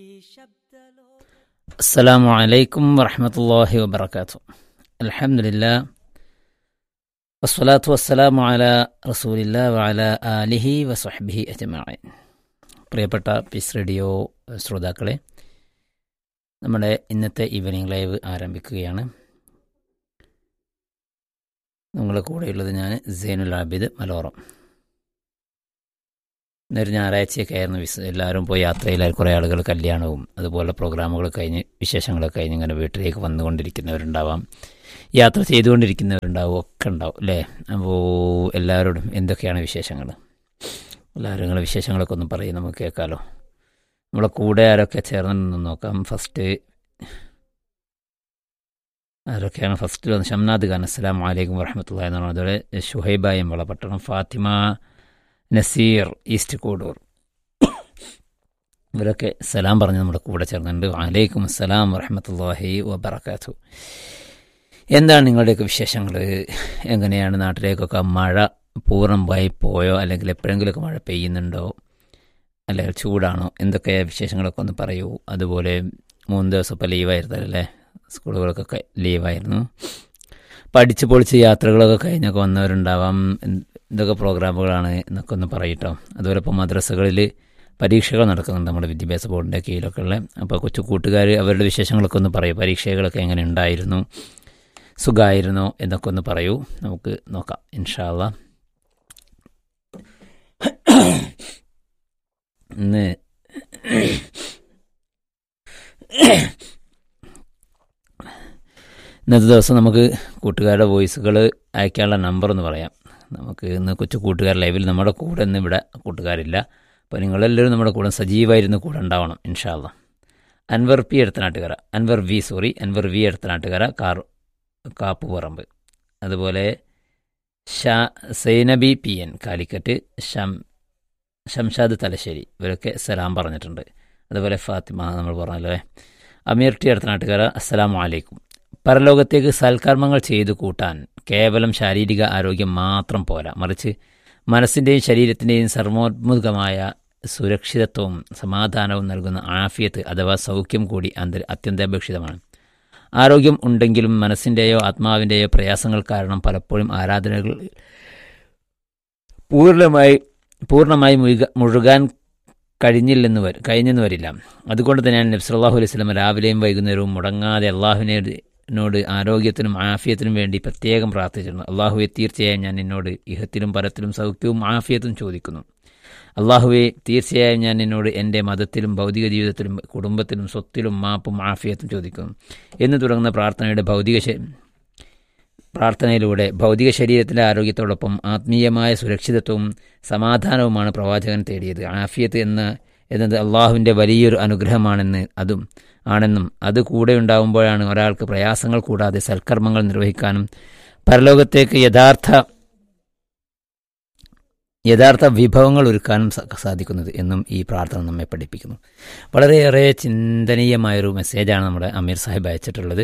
السلام عليكم ورحمة الله وبركاته الحمد لله والصلاة والسلام على رسول الله وعلى آله وصحبه أجمعين പ്രിയപ്പെട്ട piece radio ശ്രോതാക്കളെ നമ്മുടെ ഇന്നത്തെ ഈവനിങ് ലൈവ് ആരംഭിക്കുകയാണ് നിങ്ങളുടെ കൂടെയുള്ളത് ഞാൻ സൈനുൽ ആബിദ് മലോറം ഇന്നൊരു ഞായറാഴ്ചയൊക്കെ ആയിരുന്നു വിസ് എല്ലാവരും പോയി യാത്രയിലായി കുറേ ആളുകൾ കല്യാണവും അതുപോലെ പ്രോഗ്രാമുകൾ കഴിഞ്ഞ് വിശേഷങ്ങളൊക്കെ കഴിഞ്ഞ് ഇങ്ങനെ വീട്ടിലേക്ക് വന്നുകൊണ്ടിരിക്കുന്നവരുണ്ടാവാം യാത്ര ചെയ്തുകൊണ്ടിരിക്കുന്നവരുണ്ടാവും ഒക്കെ ഉണ്ടാവും അല്ലേ അപ്പോൾ എല്ലാവരോടും എന്തൊക്കെയാണ് വിശേഷങ്ങൾ എല്ലാവരും നിങ്ങളുടെ വിശേഷങ്ങളൊക്കെ ഒന്ന് പറയും നമുക്ക് കേൾക്കാമല്ലോ നമ്മളെ കൂടെ ആരൊക്കെ ചേർന്ന് നോക്കാം ഫസ്റ്റ് ആരൊക്കെയാണ് ഫസ്റ്റ് വന്ന് ഷംനാദ് ഖാൻ അസ്സലാം വലൈക്കും വറഹമത്തുള്ള എന്ന് പറഞ്ഞത് അതുപോലെ ഷുഹൈബായും വളപട്ടണം ഫാത്തിമ നസീർ ഈസ്റ്റ് കോഡൂർ ഇവരൊക്കെ സലാം പറഞ്ഞ് നമ്മുടെ കൂടെ ചേർന്നുണ്ട് വലൈക്കും അസ്സലാം വറഹമത്തല്ലാഹി വബർക്കാത്തു എന്താണ് നിങ്ങളുടെയൊക്കെ വിശേഷങ്ങൾ എങ്ങനെയാണ് നാട്ടിലേക്കൊക്കെ മഴ പൂർണ്ണമായി പോയോ അല്ലെങ്കിൽ എപ്പോഴെങ്കിലുമൊക്കെ മഴ പെയ്യുന്നുണ്ടോ അല്ലെങ്കിൽ ചൂടാണോ എന്തൊക്കെ വിശേഷങ്ങളൊക്കെ ഒന്ന് പറയൂ അതുപോലെ മൂന്ന് ദിവസം ഇപ്പോൾ ലീവായിരുന്നല്ലേ സ്കൂളുകൾക്കൊക്കെ ലീവായിരുന്നു പഠിച്ച് പൊളിച്ച് യാത്രകളൊക്കെ കഴിഞ്ഞൊക്കെ വന്നവരുണ്ടാവാം എന്തൊക്കെ പ്രോഗ്രാമുകളാണ് എന്നൊക്കെ ഒന്ന് പറയട്ടോ അതുപോലെ ഇപ്പോൾ മദ്രസകളിൽ പരീക്ഷകൾ നടക്കുന്നുണ്ട് നമ്മുടെ വിദ്യാഭ്യാസ ബോർഡിൻ്റെ കീഴിലൊക്കെ ഉള്ള അപ്പോൾ കൊച്ചു കൂട്ടുകാർ അവരുടെ വിശേഷങ്ങളൊക്കെ ഒന്ന് പറയൂ പരീക്ഷകളൊക്കെ എങ്ങനെ ഉണ്ടായിരുന്നു സുഖമായിരുന്നോ എന്നൊക്കെ ഒന്ന് പറയൂ നമുക്ക് നോക്കാം ഇൻഷാല്ല ഇന്ന് ഇന്നത്തെ ദിവസം നമുക്ക് കൂട്ടുകാരുടെ വോയിസുകൾ അയക്കാനുള്ള നമ്പർ എന്ന് പറയാം നമുക്ക് ഇന്ന് കൊച്ചു കൂട്ടുകാർ ലൈവിൽ നമ്മുടെ കൂടെ ഇന്ന് ഇവിടെ കൂട്ടുകാരില്ല അപ്പോൾ നിങ്ങളെല്ലാവരും നമ്മുടെ കൂടെ സജീവമായിരുന്നു കൂടെ ഉണ്ടാവണം ഇൻഷാല്ല Anwar P Edathanattukara Anwar V sorry Anwar V Edathanattukara കാർ കാപ്പുപറമ്പ് അതുപോലെ ഷാ സൈനബി പി എൻ കാലിക്കറ്റ് ഷം ഷംഷാദ് തലശ്ശേരി ഇവരൊക്കെ സലാം പറഞ്ഞിട്ടുണ്ട് അതുപോലെ ഫാത്തിമ നമ്മൾ പറഞ്ഞല്ലേ അമീർ ടി അടുത്തനാട്ടുകാര അസ്സലാമു അലൈക്കും പരലോകത്തേക്ക് സൽക്കർമ്മങ്ങൾ ചെയ്തു കൂട്ടാൻ കേവലം ശാരീരിക ആരോഗ്യം മാത്രം പോരാ മറിച്ച് മനസ്സിൻ്റെയും ശരീരത്തിൻ്റെയും സർവോത്മുഖമായ സുരക്ഷിതത്വവും സമാധാനവും നൽകുന്ന ആഫിയത്ത് അഥവാ സൗഖ്യം കൂടി അന്ത അത്യന്താപേക്ഷിതമാണ് ആരോഗ്യം ഉണ്ടെങ്കിലും മനസ്സിൻ്റെയോ ആത്മാവിൻ്റെയോ പ്രയാസങ്ങൾ കാരണം പലപ്പോഴും ആരാധനകൾ പൂർണ്ണമായി പൂർണ്ണമായി മുഴുക മുഴുകാൻ കഴിഞ്ഞില്ലെന്ന് വരും കഴിഞ്ഞെന്ന് വരില്ല അതുകൊണ്ട് തന്നെയാണ് നബ്സല്ലാഹു അലൈഹി സ്വലം രാവിലെയും വൈകുന്നേരവും മുടങ്ങാതെ അള്ളാഹുവിനോട് ആരോഗ്യത്തിനും ആഫിയത്തിനും വേണ്ടി പ്രത്യേകം പ്രാർത്ഥിച്ചിരുന്നു അള്ളാഹുവെ തീർച്ചയായും ഞാൻ നിന്നോട് ഇഹത്തിലും പരത്തിലും സൗഖ്യവും ആഫിയത്തും ചോദിക്കുന്നു അള്ളാഹുവെ തീർച്ചയായും ഞാൻ നിന്നോട് എൻ്റെ മതത്തിലും ഭൗതിക ജീവിതത്തിലും കുടുംബത്തിലും സ്വത്തിലും മാപ്പും ആഫിയത്തും ചോദിക്കുന്നു എന്ന് തുടങ്ങുന്ന പ്രാർത്ഥനയുടെ ഭൗതിക പ്രാർത്ഥനയിലൂടെ ഭൗതിക ശരീരത്തിൻ്റെ ആരോഗ്യത്തോടൊപ്പം ആത്മീയമായ സുരക്ഷിതത്വവും സമാധാനവുമാണ് പ്രവാചകൻ തേടിയത് ആഫിയത്ത് എന്ന എന്നത് അള്ളാഹുവിൻ്റെ വലിയൊരു അനുഗ്രഹമാണെന്ന് അതും ആണെന്നും അത് കൂടെ ഉണ്ടാകുമ്പോഴാണ് ഒരാൾക്ക് പ്രയാസങ്ങൾ കൂടാതെ സൽക്കർമ്മങ്ങൾ നിർവഹിക്കാനും പരലോകത്തേക്ക് യഥാർത്ഥ യഥാർത്ഥ വിഭവങ്ങൾ ഒരുക്കാനും സാധിക്കുന്നത് എന്നും ഈ പ്രാർത്ഥന നമ്മെ പഠിപ്പിക്കുന്നു വളരെയേറെ ചിന്തനീയമായൊരു മെസ്സേജാണ് നമ്മുടെ അമീർ സാഹിബ് അയച്ചിട്ടുള്ളത്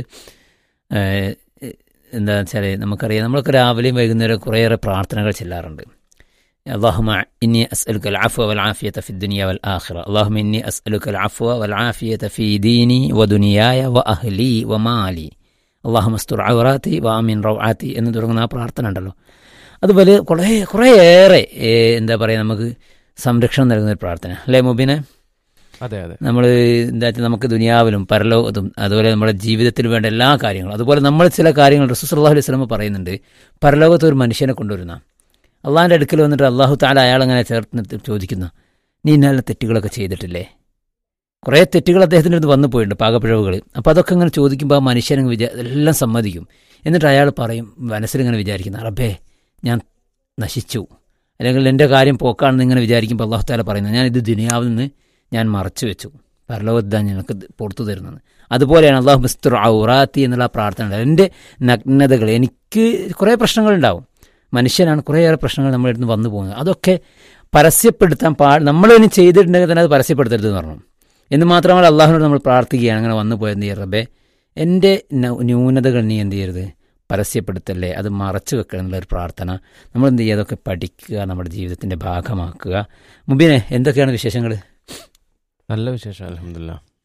എന്താ വെച്ചാൽ നമുക്കറിയാം നമ്മളൊക്കെ രാവിലെയും വൈകുന്നേരം കുറേയേറെ പ്രാർത്ഥനകൾ ചെല്ലാറുണ്ട് اللهم إني أسألك العفو والعافية في الدنيا والآخرة اللهم إني أسألك العفو والعافية في ديني ودنياي وأهلي ومالي اللهم استر عوراتي وأمن روعاتي എന്ന് തുടങ്ങുന്ന ആ പ്രാർത്ഥന ഉണ്ടല്ലോ അതുപോലെ കുറേ കുറേയേറെ എന്താ പറയുക നമുക്ക് സംരക്ഷണം നൽകുന്ന ഒരു പ്രാർത്ഥന അല്ലേ മുബിനെ അതെ അതെ നമ്മൾ എന്താ വെച്ചാൽ നമുക്ക് ദുനിയാവിലും പരലോകത്തും അതുപോലെ നമ്മുടെ ജീവിതത്തിൽ വേണ്ട എല്ലാ കാര്യങ്ങളും അതുപോലെ നമ്മൾ ചില കാര്യങ്ങൾ റസൂസ് അലൈഹി സ്വലമ പറയുന്നുണ്ട് പരലോകത്ത് ഒരു മനുഷ്യനെ കൊണ്ടുവരുന്ന അള്ളാഹിൻ്റെ അടുക്കൽ വന്നിട്ട് അള്ളാഹു താല അയാളങ്ങനെ ചേർത്ത് ചോദിക്കുന്ന നീ ഇന്നാലെ തെറ്റുകളൊക്കെ ചെയ്തിട്ടില്ലേ കുറേ തെറ്റുകൾ അദ്ദേഹത്തിൻ്റെ അടുത്ത് വന്നു പോയിട്ടുണ്ട് പാകപ്പിഴവുകൾ അപ്പോൾ അതൊക്കെ ഇങ്ങനെ ചോദിക്കുമ്പോൾ ആ മനുഷ്യനങ്ങ് വിചാ എല്ലാം സമ്മതിക്കും എന്നിട്ട് അയാൾ പറയും മനസ്സിലിങ്ങനെ വിചാരിക്കുന്ന റബ്ബേ ഞാൻ നശിച്ചു അല്ലെങ്കിൽ എൻ്റെ കാര്യം പോക്കാണെന്ന് ഇങ്ങനെ വിചാരിക്കുമ്പോൾ അള്ളാഹു താല പറയുന്നത് ഞാൻ ഇത് ദുനിയാവിൽ നിന്ന് ഞാൻ മറച്ചു വെച്ചു പരലോകത്ത് ഞങ്ങൾക്ക് പുറത്തു തരുന്നത് അതുപോലെയാണ് അള്ളാഹു മിസ്തുർ ഔറാത്തി എന്നുള്ള പ്രാർത്ഥന എൻ്റെ നഗ്നതകൾ എനിക്ക് കുറേ പ്രശ്നങ്ങളുണ്ടാവും മനുഷ്യനാണ് കുറേയേറെ പ്രശ്നങ്ങൾ നമ്മുടെ അടുത്ത് വന്നു പോകുന്നത് അതൊക്കെ പരസ്യപ്പെടുത്താൻ പാ നമ്മളിനി ചെയ്തിട്ടുണ്ടെങ്കിൽ തന്നെ അത് പരസ്യപ്പെടുത്തരുതെന്ന് പറഞ്ഞു എന്ന് മാത്രമല്ല അള്ളാഹുനോട് നമ്മൾ പ്രാർത്ഥിക്കുകയാണ് അങ്ങനെ വന്നു പോയത് എന്ത് റബ്ബേ എൻ്റെ ന്യൂനതകൾ നീ എന്ത് ചെയ്യരുത് പരസ്യപ്പെടുത്തല്ലേ അത് മറച്ചു വെക്കുക എന്നുള്ളൊരു പ്രാർത്ഥന നമ്മൾ എന്ത് ചെയ്യുക അതൊക്കെ പഠിക്കുക നമ്മുടെ ജീവിതത്തിൻ്റെ ഭാഗമാക്കുക മുബീനെ എന്തൊക്കെയാണ് വിശേഷങ്ങൾ നല്ല വിശേഷം അലഹമില്ല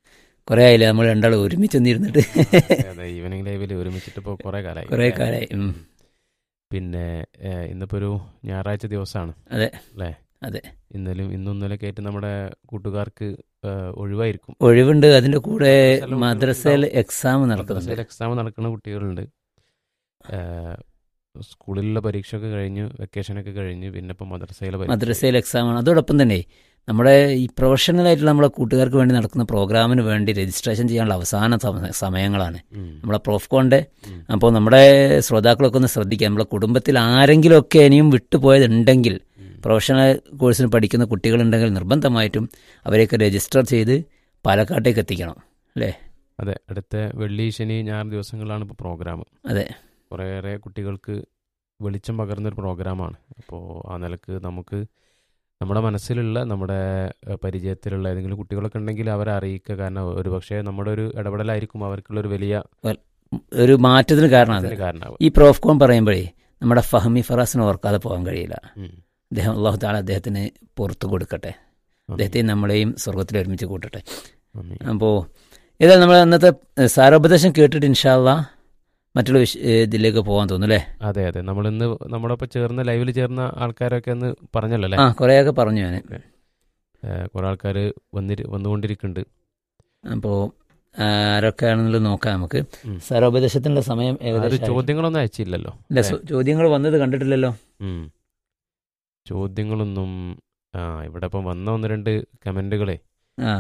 കുറേ ആയില്ലേ നമ്മൾ രണ്ടാളും ഒരുമിച്ച് ഒന്നിരുന്നിട്ട് അതെ ഈവനിങ് ലൈവിൽ ഒരുമിച്ചിട്ട് ഇപ്പോൾ കുറേ കാലമായി കുറേ കാലമായി ഉം. പിന്നെ ഏഹ്, ഇന്നിപ്പോ ഒരു ഞായറാഴ്ച ദിവസമാണ് അതെ. അല്ലേ അതെ. ഇന്നലെയും ഇന്നും ഇന്നലെ ആയിട്ട് നമ്മുടെ കൂട്ടുകാർക്ക് ഏഹ്, ഒഴിവായിരിക്കും ഒഴിവുണ്ട് അതിന്റെ കൂടെ ചില മദ്രസയിൽ എക്സാം നടക്കുന്നുണ്ട് മദ്രസയിൽ എക്സാം നടക്കുന്ന കുട്ടികളുണ്ട് ഏഹ്, സ്കൂളിലുള്ള പരീക്ഷയൊക്കെ കഴിഞ്ഞ് വെക്കേഷനൊക്കെ കഴിഞ്ഞ് പിന്നെ ഇപ്പം മദ്രസയിലെ പരീക്ഷ മദ്രസയിൽ എക്സാം ആണ് അതോടൊപ്പം തന്നെ നമ്മുടെ ഈ പ്രൊഫഷണൽ ആയിട്ടുള്ള നമ്മളെ കൂട്ടുകാർക്ക് വേണ്ടി നടക്കുന്ന പ്രോഗ്രാമിന് വേണ്ടി രജിസ്ട്രേഷൻ ചെയ്യാനുള്ള അവസാന സമ- സമയങ്ങളാണ് ഉം, നമ്മളെ പ്രോഫ്കോണിന്റെ ഉം. അപ്പോൾ നമ്മുടെ ശ്രോതാക്കളൊക്കെ ഒന്ന് ശ്രദ്ധിക്കുക നമ്മളെ കുടുംബത്തിൽ ആരെങ്കിലുമൊക്കെ ഇനിയും വിട്ടുപോയതുണ്ടെങ്കിൽ ഉം. പ്രൊഫഷണൽ കോഴ്സിന് പഠിക്കുന്ന കുട്ടികളുണ്ടെങ്കിൽ നിർബന്ധമായിട്ടും അവരെയൊക്കെ രജിസ്റ്റർ ചെയ്ത് പാലക്കാട്ടേക്ക് എത്തിക്കണം അല്ലേ അതെ അടുത്ത വെള്ളി ശനി ഞായർ ദിവസങ്ങളിലാണ് ഇപ്പോൾ പ്രോഗ്രാം അതെ കുറേയേറെ കുട്ടികൾക്ക് വെളിച്ചം പകർന്നൊരു പ്രോഗ്രാമാണ് അപ്പോൾ ആ നിലക്ക് നമുക്ക് നമ്മുടെ മനസ്സിലുള്ള നമ്മുടെ ഏഹ്, പരിചയത്തിലുള്ള ഏതെങ്കിലും കുട്ടികളൊക്കെ ഉണ്ടെങ്കിൽ അവരെ അറിയിക്കുക കാരണം ഒരുപക്ഷെ നമ്മുടെ ഒരു ഇടപെടലായിരിക്കും അവർക്കുള്ളൊരു വലിയ ഒരു മാറ്റത്തിന് കാരണം അത് ഇതിന് കാരണമാവുക ഈ പ്രോഫ്കോൺ പറയുമ്പോഴേ നമ്മുടെ ഫഹമി ഫറാസിനെ ഓർക്കാതെ പോകാൻ കഴിയില്ല ഉം. അദ്ദേഹം അള്ളാഹു താല അദ്ദേഹത്തിന് പുറത്തു കൊടുക്കട്ടെ അദ്ദേഹത്തെയും നമ്മളെയും സ്വർഗത്തിൽ ഒരുമിച്ച് കൂട്ടട്ടെ ആമീൻ. അപ്പോൾ ഏതായാലും നമ്മൾ അന്നത്തെ ഏഹ്, സാരോപദേശം കേട്ടിട്ട് ഇൻഷാല്ല മറ്റുള്ള വിഷ ഏഹ്, ഇതിലേക്ക് പോകാൻ തോന്നുന്നു അല്ലേ അതെ അതെ നമ്മൾ ഇന്ന് നമ്മുടെ ഒപ്പം ചേർന്ന ലൈവിൽ ചേർന്ന ആൾക്കാരൊക്കെ ഒന്ന് പറഞ്ഞല്ലോ അല്ലേ ആ കുറേയൊക്കെ പറഞ്ഞു ഞാൻ ഏഹ്, കുറെ ആൾക്കാർ വന്നിരി വന്നുകൊണ്ടിരിക്കുന്നുണ്ട് അപ്പോൾ ആരൊക്കെയാണെന്നുള്ളത് നോക്കാം നമുക്ക് ഉം. സാരോപദേശത്തിനുള്ള സമയം ആരും ഏകദേശം ആയി. ചോദ്യങ്ങളൊന്നും അയച്ചില്ലല്ലോ ഇല്ല സോ- ചോദ്യങ്ങൾ വന്നത് കണ്ടിട്ടില്ലല്ലോ ഉം. ചോദ്യങ്ങളൊന്നും ആ ഇവിടെ ഇപ്പം വന്ന ഒന്ന് രണ്ട് കമൻറ്റുകളെ ആ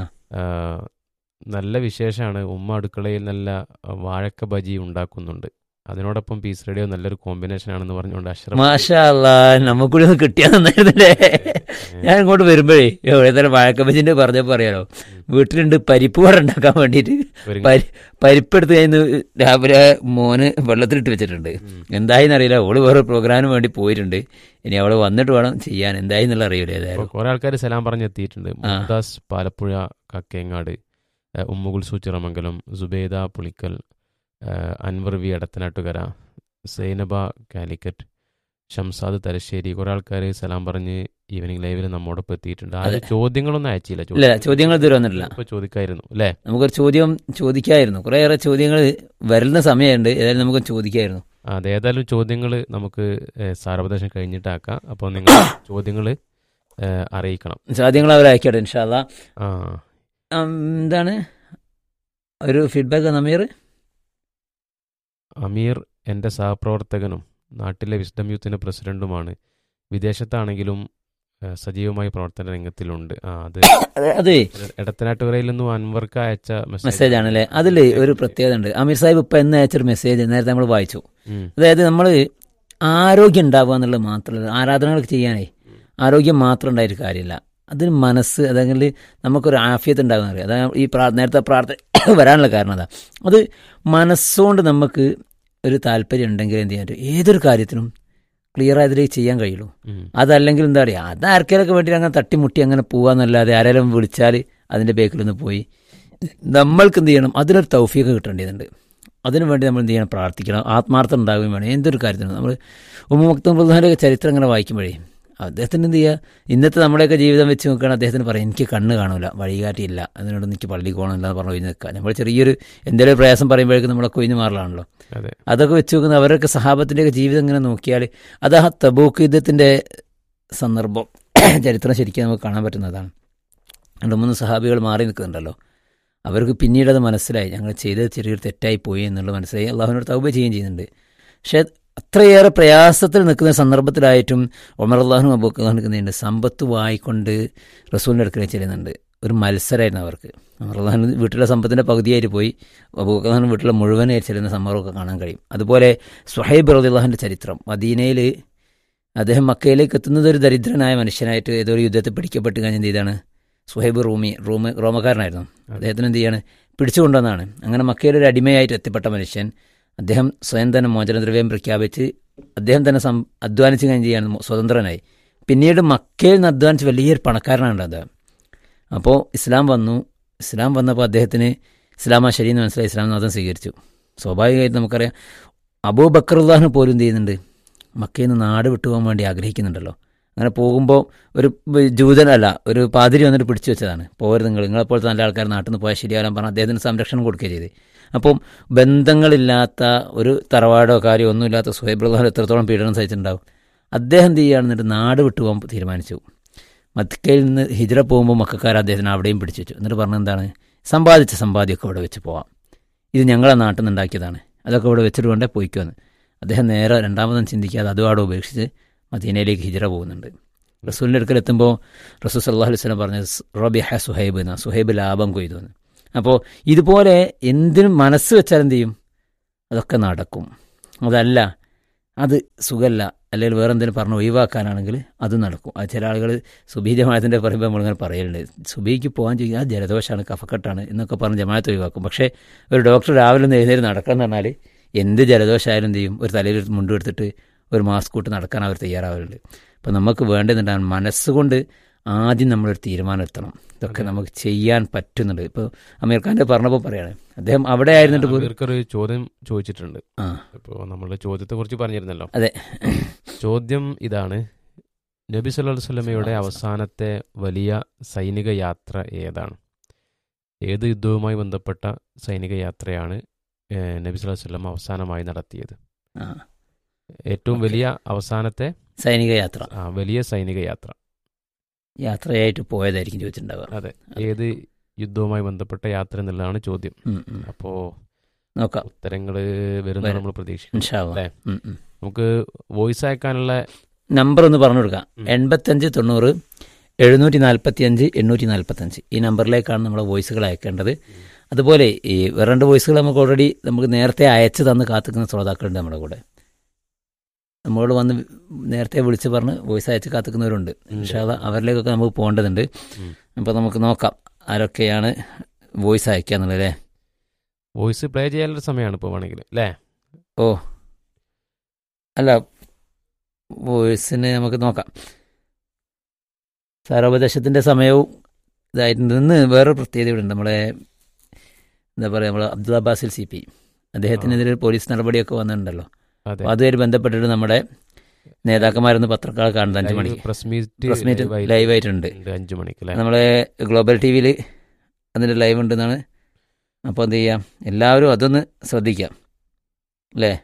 നല്ല വിശേഷമാണ് ഉമ്മ അടുക്കളയിൽ നല്ല ആ, വാഴക്ക ബജി ഉണ്ടാക്കുന്നുണ്ട് അതിനോടൊപ്പം പീസ് റേഡിയോ നല്ലൊരു കോമ്പിനേഷൻ ആണെന്ന് പറഞ്ഞുകൊണ്ട് അഷ്റഫ് മാഷാ അല്ലാ നമുക്കൂടി ഒന്ന് കിട്ടിയാ നന്നായിരുന്നല്ലേ ഞാൻ ഇങ്ങോട്ട് വരുമ്പോഴേ ഏതായാലും വാഴക്കപ്പച്ചിന്റെ പറഞ്ഞപ്പോ അറിയാലോ വീട്ടിലുണ്ട് പരിപ്പ് വട ഉണ്ടാക്കാൻ വേണ്ടിയിട്ട് ഒരുങ്ങി. പരി- പരിപ്പെടുത്ത് കഴിഞ്ഞ് രാവിലെ മോന് വെള്ളത്തിലിട്ട് വെച്ചിട്ടുണ്ട് ഉം. എന്തായിന്ന് അറിയില്ല ഓള് വേറെ പ്രോഗ്രാമിന് വേണ്ടി പോയിട്ടുണ്ട് ഇനി അവള് വന്നിട്ട് വേണം ചെയ്യാൻ എന്തായി എന്നുള്ള അറിയില്ല അപ്പോൾ ഏതായാലും കുറെ ആൾക്കാർ സലാം പറഞ്ഞെത്തിയിട്ടുണ്ട് മുംതാസ് പാലപ്പുഴ കക്കേങ്ങാട് ഏഹ്, ഉമ്മുകുൽസു ചിറമംഗലം സുബേദ പുളിക്കൽ ഏഹ്, അൻവർ വി എടത്തനാട്ടുകര സൈനബ കാലിക്കറ്റ് ഷംസാദ് തലശ്ശേരി കുറെ ആൾക്കാർ സലാം പറഞ്ഞ് ഈവനിങ് ലൈവിൽ നമ്മോടൊപ്പം എത്തിയിട്ടുണ്ട് ആരും അതെ. ചോദ്യങ്ങളൊന്നും അയച്ചില്ല ഇല്ല ചോദ്യങ്ങൾ ഇതുവരെ വന്നിട്ടില്ല ഇപ്പൊ ചോദിക്കായിരുന്നു അല്ലേ നമുക്കൊരു ചോദ്യം ചോദിക്കായിരുന്നു കുറേയേറെ ചോദ്യങ്ങൾ വരുന്ന സമയമുണ്ട് ഏതായാലും നമുക്ക് ചോദിക്കായിരുന്നു അതെ ഏതായാലും ചോദ്യങ്ങൾ നമുക്ക് ഏഹ്, സാരോപദേശം കഴിഞ്ഞിട്ടാക്കാം അപ്പോൾ നിങ്ങൾ ചോദ്യങ്ങൾ അറിയിക്കണം ചോദ്യങ്ങൾ അവർ അയക്കട്ടെ ഇൻഷാല്ല ആ എന്താണ് ഒരു ഫീഡ്ബാക്ക് നമീർ അമീർ എൻ്റെ സഹപ്രവർത്തകനും നാട്ടിലെ വിസ്ഡം യൂത്തിൻ്റെ പ്രസിഡന്റുമാണ് വിദേശത്താണെങ്കിലും ഏഹ്, സജീവമായി പ്രവർത്തന രംഗത്തിലുണ്ട് ആ അത് അതെ എടത്തനാട്ടുകരയിൽ നിന്നും അൻവർക്ക് അയച്ച മെസ്സേജ് ആണല്ലേ അതിൽ ഒരു പ്രത്യേകത ഉണ്ട് അമീർ സാഹിബ് ഇപ്പം എന്ന് അയച്ചൊരു മെസ്സേജ് നേരത്തെ നമ്മൾ വായിച്ചു ഉം, അതായത് നമ്മൾ ആരോഗ്യം ഉണ്ടാവുക എന്നുള്ളത് മാത്രമല്ല ആരാധനകളൊക്കെ ചെയ്യാനേ ആരോഗ്യം മാത്രം ഉണ്ടായിട്ട് കാര്യമില്ല അതിന് മനസ്സ് അതെങ്കിൽ നമുക്കൊരു ആഫിയത്ത് ഉണ്ടാകുന്ന അറിയാം അതാണ് ഈ പ്രാ നേരത്തെ പ്രാർത്ഥന വരാനുള്ള കാരണം അതാ അത് മനസ്സുകൊണ്ട് നമുക്ക് ഒരു താല്പര്യം ഉണ്ടെങ്കിൽ എന്ത് ചെയ്യാൻ പറ്റും ഏതൊരു കാര്യത്തിനും ക്ലിയർ ആയതിലേക്ക് ചെയ്യാൻ കഴിയുള്ളൂ ഉം, അതല്ലെങ്കിൽ എന്താ പറയുക അത് ആർക്കേലൊക്കെ വേണ്ടി അങ്ങനെ തട്ടിമുട്ടി അങ്ങനെ പോകാന്നല്ലാതെ ആരെങ്കിലും വിളിച്ചാൽ അതിൻ്റെ ബേക്കിലൊന്ന് പോയി നമ്മൾക്ക് എന്ത് ചെയ്യണം അതിനൊരു തൗഫീക്ക് കിട്ടേണ്ടതുണ്ട് അതിനു വേണ്ടി നമ്മൾ എന്ത് ചെയ്യണം പ്രാർത്ഥിക്കണം ആത്മാർത്ഥം ഉണ്ടാവുകയും വേണം എന്തൊരു കാര്യത്തിനും നമ്മൾ ഉമ്മക്തം പ്രധാനൊക്കെ ചരിത്രം ഇങ്ങനെ വായിക്കുമ്പോഴേ അദ്ദേഹത്തിന് എന്ത് ചെയ്യുക ഇന്നത്തെ നമ്മുടെയൊക്കെ ജീവിതം വെച്ച് നോക്കുകയാണ് അദ്ദേഹത്തിന് പറയാം എനിക്ക് കണ്ണ് കാണൂല വഴികാട്ടിയില്ല അതിനോട് എനിക്ക് പള്ളി പോകണമില്ല എന്ന് പറഞ്ഞു ഒഴിഞ്ഞ് നിൽക്കുക നമ്മൾ ചെറിയൊരു എന്തെങ്കിലും ഒരു പ്രയാസം പറയുമ്പോഴേക്കും നമ്മളൊക്കെ ഒഴിഞ്ഞ് മാറലാണല്ലോ അതെ അതൊക്കെ വെച്ച് നോക്കുന്ന അവരൊക്കെ സഹാബത്തിൻ്റെയൊക്കെ ജീവിതം ഇങ്ങനെ നോക്കിയാൽ അത് ആ തബൂക്ക് യുദ്ധത്തിൻ്റെ സന്ദർഭം ചരിത്രം ശരിക്കും നമുക്ക് കാണാൻ പറ്റുന്നതാണ് രണ്ട് മൂന്ന് സഹാബികൾ മാറി നിൽക്കുന്നുണ്ടല്ലോ അവർക്ക് പിന്നീട് അത് മനസ്സിലായി ഞങ്ങൾ ചെയ്തത് ചെറിയൊരു തെറ്റായി പോയി എന്നുള്ളത് മനസ്സിലായി അള്ളാഹുവിനോട് തൗബ ചെയ്യുകയും ചെയ്യുന്നുണ്ട് പക്ഷേ അത്രയേറെ പ്രയാസത്തിൽ നിൽക്കുന്ന സന്ദർഭത്തിലായിട്ടും ഒമർ അള്ളാഹുനും അബൂഖാൻ നിൽക്കുന്നുണ്ട് സമ്പത്ത് വായിക്കൊണ്ട് റസൂലിൻ്റെ അടുക്കലേക്ക് ചെല്ലുന്നുണ്ട് ഒരു മത്സരമായിരുന്നു അവർക്ക് ഒമർ അള്ളാഹുൻ വീട്ടിലെ സമ്പത്തിൻ്റെ പകുതിയായിട്ട് പോയി അബൂഖാൻ വീട്ടിലെ മുഴുവനായി ചെല്ലുന്ന സംഭവമൊക്കെ കാണാൻ കഴിയും അതുപോലെ സുഹൈബ് റദിള്ളാഹിൻ്റെ ചരിത്രം മദീനയിൽ അദ്ദേഹം മക്കയിലേക്ക് എത്തുന്നത് ഒരു ദരിദ്രനായ മനുഷ്യനായിട്ട് ഏതോ ഒരു യുദ്ധത്തിൽ പിടിക്കപ്പെട്ട് കഴിഞ്ഞ എന്ത് ചെയ്താണ് സുഹൈബ് റൂമി റൂമ റോമക്കാരനായിരുന്നു അദ്ദേഹത്തിന് എന്ത് ചെയ്യാണ് പിടിച്ചുകൊണ്ടുവന്നാണ് അങ്ങനെ മക്കയിൽ ഒരു അടിമയായിട്ട് എത്തിപ്പെട്ട മനുഷ്യൻ അദ്ദേഹം സ്വയം തന്നെ മോചനദ്രവ്യം പ്രഖ്യാപിച്ച് അദ്ദേഹം തന്നെ സം അധ്വാനിച്ച് കഴിഞ്ഞ് ചെയ്യാണ് സ്വതന്ത്രനായി പിന്നീട് മക്കയിൽ നിന്ന് അധ്വാനിച്ച് വലിയൊരു പണക്കാരനാണ് അദ്ദേഹം അപ്പോൾ ഇസ്ലാം വന്നു ഇസ്ലാം വന്നപ്പോൾ അദ്ദേഹത്തിന് ഇസ്ലാം ആ ശരിയെന്ന് മനസ്സിലായി ഇസ്ലാം മതം സ്വീകരിച്ചു സ്വാഭാവികമായിട്ട് നമുക്കറിയാം അബൂ ബക്കറുല്ലാഹിന് പോലും എന്ത് ചെയ്യുന്നുണ്ട് മക്കയിൽ നിന്ന് നാട് വിട്ടുപോകാൻ വേണ്ടി ആഗ്രഹിക്കുന്നുണ്ടല്ലോ അങ്ങനെ പോകുമ്പോൾ ഒരു ജൂതനല്ല ഒരു പാതിരി വന്നിട്ട് പിടിച്ചു വെച്ചതാണ് പോരുത് നിങ്ങൾ നിങ്ങളെപ്പോലത്തെ നല്ല ആൾക്കാർ നാട്ടിൽ നിന്ന് പോയാൽ ശരിയാകാൻ പറഞ്ഞാൽ അദ്ദേഹത്തിന് സംരക്ഷണം കൊടുക്കുകയും ചെയ്ത് അപ്പം ബന്ധങ്ങളില്ലാത്ത ഒരു തറവാടോ കാര്യമോ ഒന്നുമില്ലാത്ത സുഹൈബ്രദാൻ എത്രത്തോളം പീഡനം സഹിച്ചിട്ടുണ്ടാവും അദ്ദേഹം എന്ത് ചെയ്യുകയാണ് എന്നിട്ട് നാട് വിട്ടു പോകാൻ തീരുമാനിച്ചു മക്കയിൽ നിന്ന് ഹിജ്ര പോകുമ്പോൾ മക്കാർ അദ്ദേഹത്തിന് അവിടെയും പിടിച്ചു വെച്ചു എന്നിട്ട് പറഞ്ഞ എന്താണ് സമ്പാദിച്ച സമ്പാദ്യമൊക്കെ ഇവിടെ വെച്ച് പോവാം ഇത് ഞങ്ങളെ നാട്ടിൽ നിന്ന് ഉണ്ടാക്കിയതാണ് അതൊക്കെ ഇവിടെ വെച്ചിട്ട് കൊണ്ടേ പോയിക്കുമെന്ന് അദ്ദേഹം നേരെ രണ്ടാമതും ചിന്തിക്കാതെ അതും അവിടെ ഉപേക്ഷിച്ച് മദീനയിലേക്ക് ഹിജ്ര പോകുന്നുണ്ട് റസൂലിൻ്റെ അടുക്കൽ എത്തുമ്പോൾ റസൂൽ സല്ലാഹു അലൈഹി സ്വലം പറഞ്ഞ റബിഹ സുഹൈബ് എന്ന സുഹൈബ് ലാഭം കൊയ്തു എന്ന് അപ്പോൾ ഇതുപോലെ എന്തിനും മനസ്സ് വെച്ചാൽ എന്ത് ചെയ്യും അതൊക്കെ നടക്കും അതല്ല അത് സുഖമല്ല അല്ലെങ്കിൽ വേറെ എന്തെങ്കിലും പറഞ്ഞ് ഒഴിവാക്കാനാണെങ്കിൽ അത് നടക്കും അത് ചില ആളുകൾ സുബി ജമാഅത്തിൻ്റെ പറയുമ്പോൾ നമ്മളിങ്ങനെ പറയലുണ്ട് സുബിക്ക് പോകാൻ ചെയ്യുക ആ ജലദോഷമാണ് കഫക്കെട്ടാണ് എന്നൊക്കെ പറഞ്ഞ് ജമാഅത്ത് ഒഴിവാക്കും പക്ഷേ ഒരു ഡോക്ടർ രാവിലെ ഒന്ന് എഴുന്നേറ്റ് നടക്കണം എന്ന് പറഞ്ഞാൽ എന്ത് ജലദോഷമായാലും എന്ത് ചെയ്യും ഒരു തലയിൽ ഒരു മുണ്ട് എടുത്തിട്ട് ഒരു മാസ്ക് ഇട്ട് നടക്കാൻ അവർ തയ്യാറാവലുണ്ട് അപ്പം നമുക്ക് വേണ്ടതുണ്ടാകും മനസ്സുകൊണ്ട് ആദ്യം നമ്മളൊരു തീരുമാനം എത്തണം ഇതൊക്കെ നമുക്ക് ചെയ്യാൻ പറ്റുന്നുണ്ട് ഇപ്പോൾ അമീർ ഖാൻ്റെ പറഞ്ഞപ്പോൾ പറയാണ് അദ്ദേഹം അവിടെ ആയിരുന്നിട്ട് പോലും ഇവർക്കൊരു ചോദ്യം ചോദിച്ചിട്ടുണ്ട് ആ ഇപ്പോൾ നമ്മൾ ചോദ്യത്തെ കുറിച്ച് പറഞ്ഞിരുന്നല്ലോ അതെ ചോദ്യം ഇതാണ് നബി സല്ലല്ലാഹു അലൈഹി വസല്ലമയുടെ അവസാനത്തെ വലിയ സൈനിക യാത്ര ഏതാണ് ഏത് യുദ്ധവുമായി ബന്ധപ്പെട്ട സൈനിക യാത്രയാണ് ഏഹ്, നബി സല്ലല്ലാഹു അലൈഹി വസല്ലം അവസാനമായി നടത്തിയത് ആ ഏറ്റവും ഓക്കേ. വലിയ അവസാനത്തെ സൈനിക യാത്ര ആ, വലിയ സൈനിക യാത്ര യാത്രയായിട്ട് പോയതായിരിക്കും ചോദിച്ചിട്ടുണ്ടാവുക അതെ ഏത് യുദ്ധവുമായി ബന്ധപ്പെട്ട യാത്ര എന്നുള്ളതാണ് ചോദ്യം ഉം, ഉം. അപ്പോ നോക്കാം ഉത്തരങ്ങൾ വരുന്ന വരും. നമ്മൾ പ്രതീക്ഷിക്കും ഇൻഷാല്ല അല്ലേ? നമുക്ക് വോയിസ് അയക്കാനുള്ള നമ്പർ ഒന്ന് പറഞ്ഞു കൊടുക്കാം ഉം. എൺപത്തഞ്ച് തൊണ്ണൂറ് എഴുന്നൂറ്റി നാൽപ്പത്തി അഞ്ച് എണ്ണൂറ്റി നാൽപ്പത്തഞ്ച് ഈ നമ്പറിലേക്കാണ് നമ്മുടെ വോയിസുകൾ അയക്കേണ്ടത് അതുപോലെ ഈ വേറെ രണ്ട് വോയിസുകൾ നമുക്ക് ഓൾറെഡി നമുക്ക് നേരത്തെ അയച്ചു തന്ന് കാത്തിക്കുന്ന ശ്രോതാക്കളുണ്ട് നമ്മുടെ കൂടെ നമ്മളോട് വന്ന് നേരത്തെ വിളിച്ച് പറഞ്ഞ് വോയിസ് അയച്ച് കാത്തിക്കുന്നവരുണ്ട് ഇൻഷാല്ല അവരിലേക്കൊക്കെ നമുക്ക് പോകേണ്ടതുണ്ട് ഉം. അപ്പോൾ നമുക്ക് നോക്കാം ആരൊക്കെയാണ് വോയിസ് അയക്കുക എന്നുള്ളത് അല്ലേ വോയിസ് പ്ലേ ചെയ്യാനുള്ള സമയമാണ് ഇപ്പോൾ വേണമെങ്കിൽ അല്ലേ ഓ അല്ല വോയിസിന് നമുക്ക് നോക്കാം സാരോപദേശത്തിൻ്റെ സമയവും ഇതായിട്ടുണ്ട് ഇന്ന് വേറൊരു പ്രത്യേകത ഇവിടെ ഉണ്ട് നമ്മളെ എന്താ പറയുക നമ്മൾ അബ്ദുൽ അബ്ബാസിൽ സി പി അദ്ദേഹത്തിനെതിരെ പോലീസ് നടപടിയൊക്കെ വന്നിട്ടുണ്ടല്ലോ അതെ അപ്പോൾ അതുവരെ ബന്ധപ്പെട്ടിട്ട് നമ്മുടെ നേതാക്കന്മാരൊന്ന് പത്രക്കാർ കാണുന്നത് അഞ്ച് മണിക്ക് പ്രസ് മീറ്റ് പ്രസ് മീറ്റ് ലൈവായിട്ടുണ്ട് അഞ്ചു മണിക്ക് അല്ലേ നമ്മളെ ഗ്ലോബൽ ടി വിയിൽ അതിൻ്റെ ലൈവ് ഉണ്ടെന്നാണ് അപ്പോൾ എന്ത് ചെയ്യാം എല്ലാവരും അതൊന്ന് ശ്രദ്ധിക്കാം അല്ലേ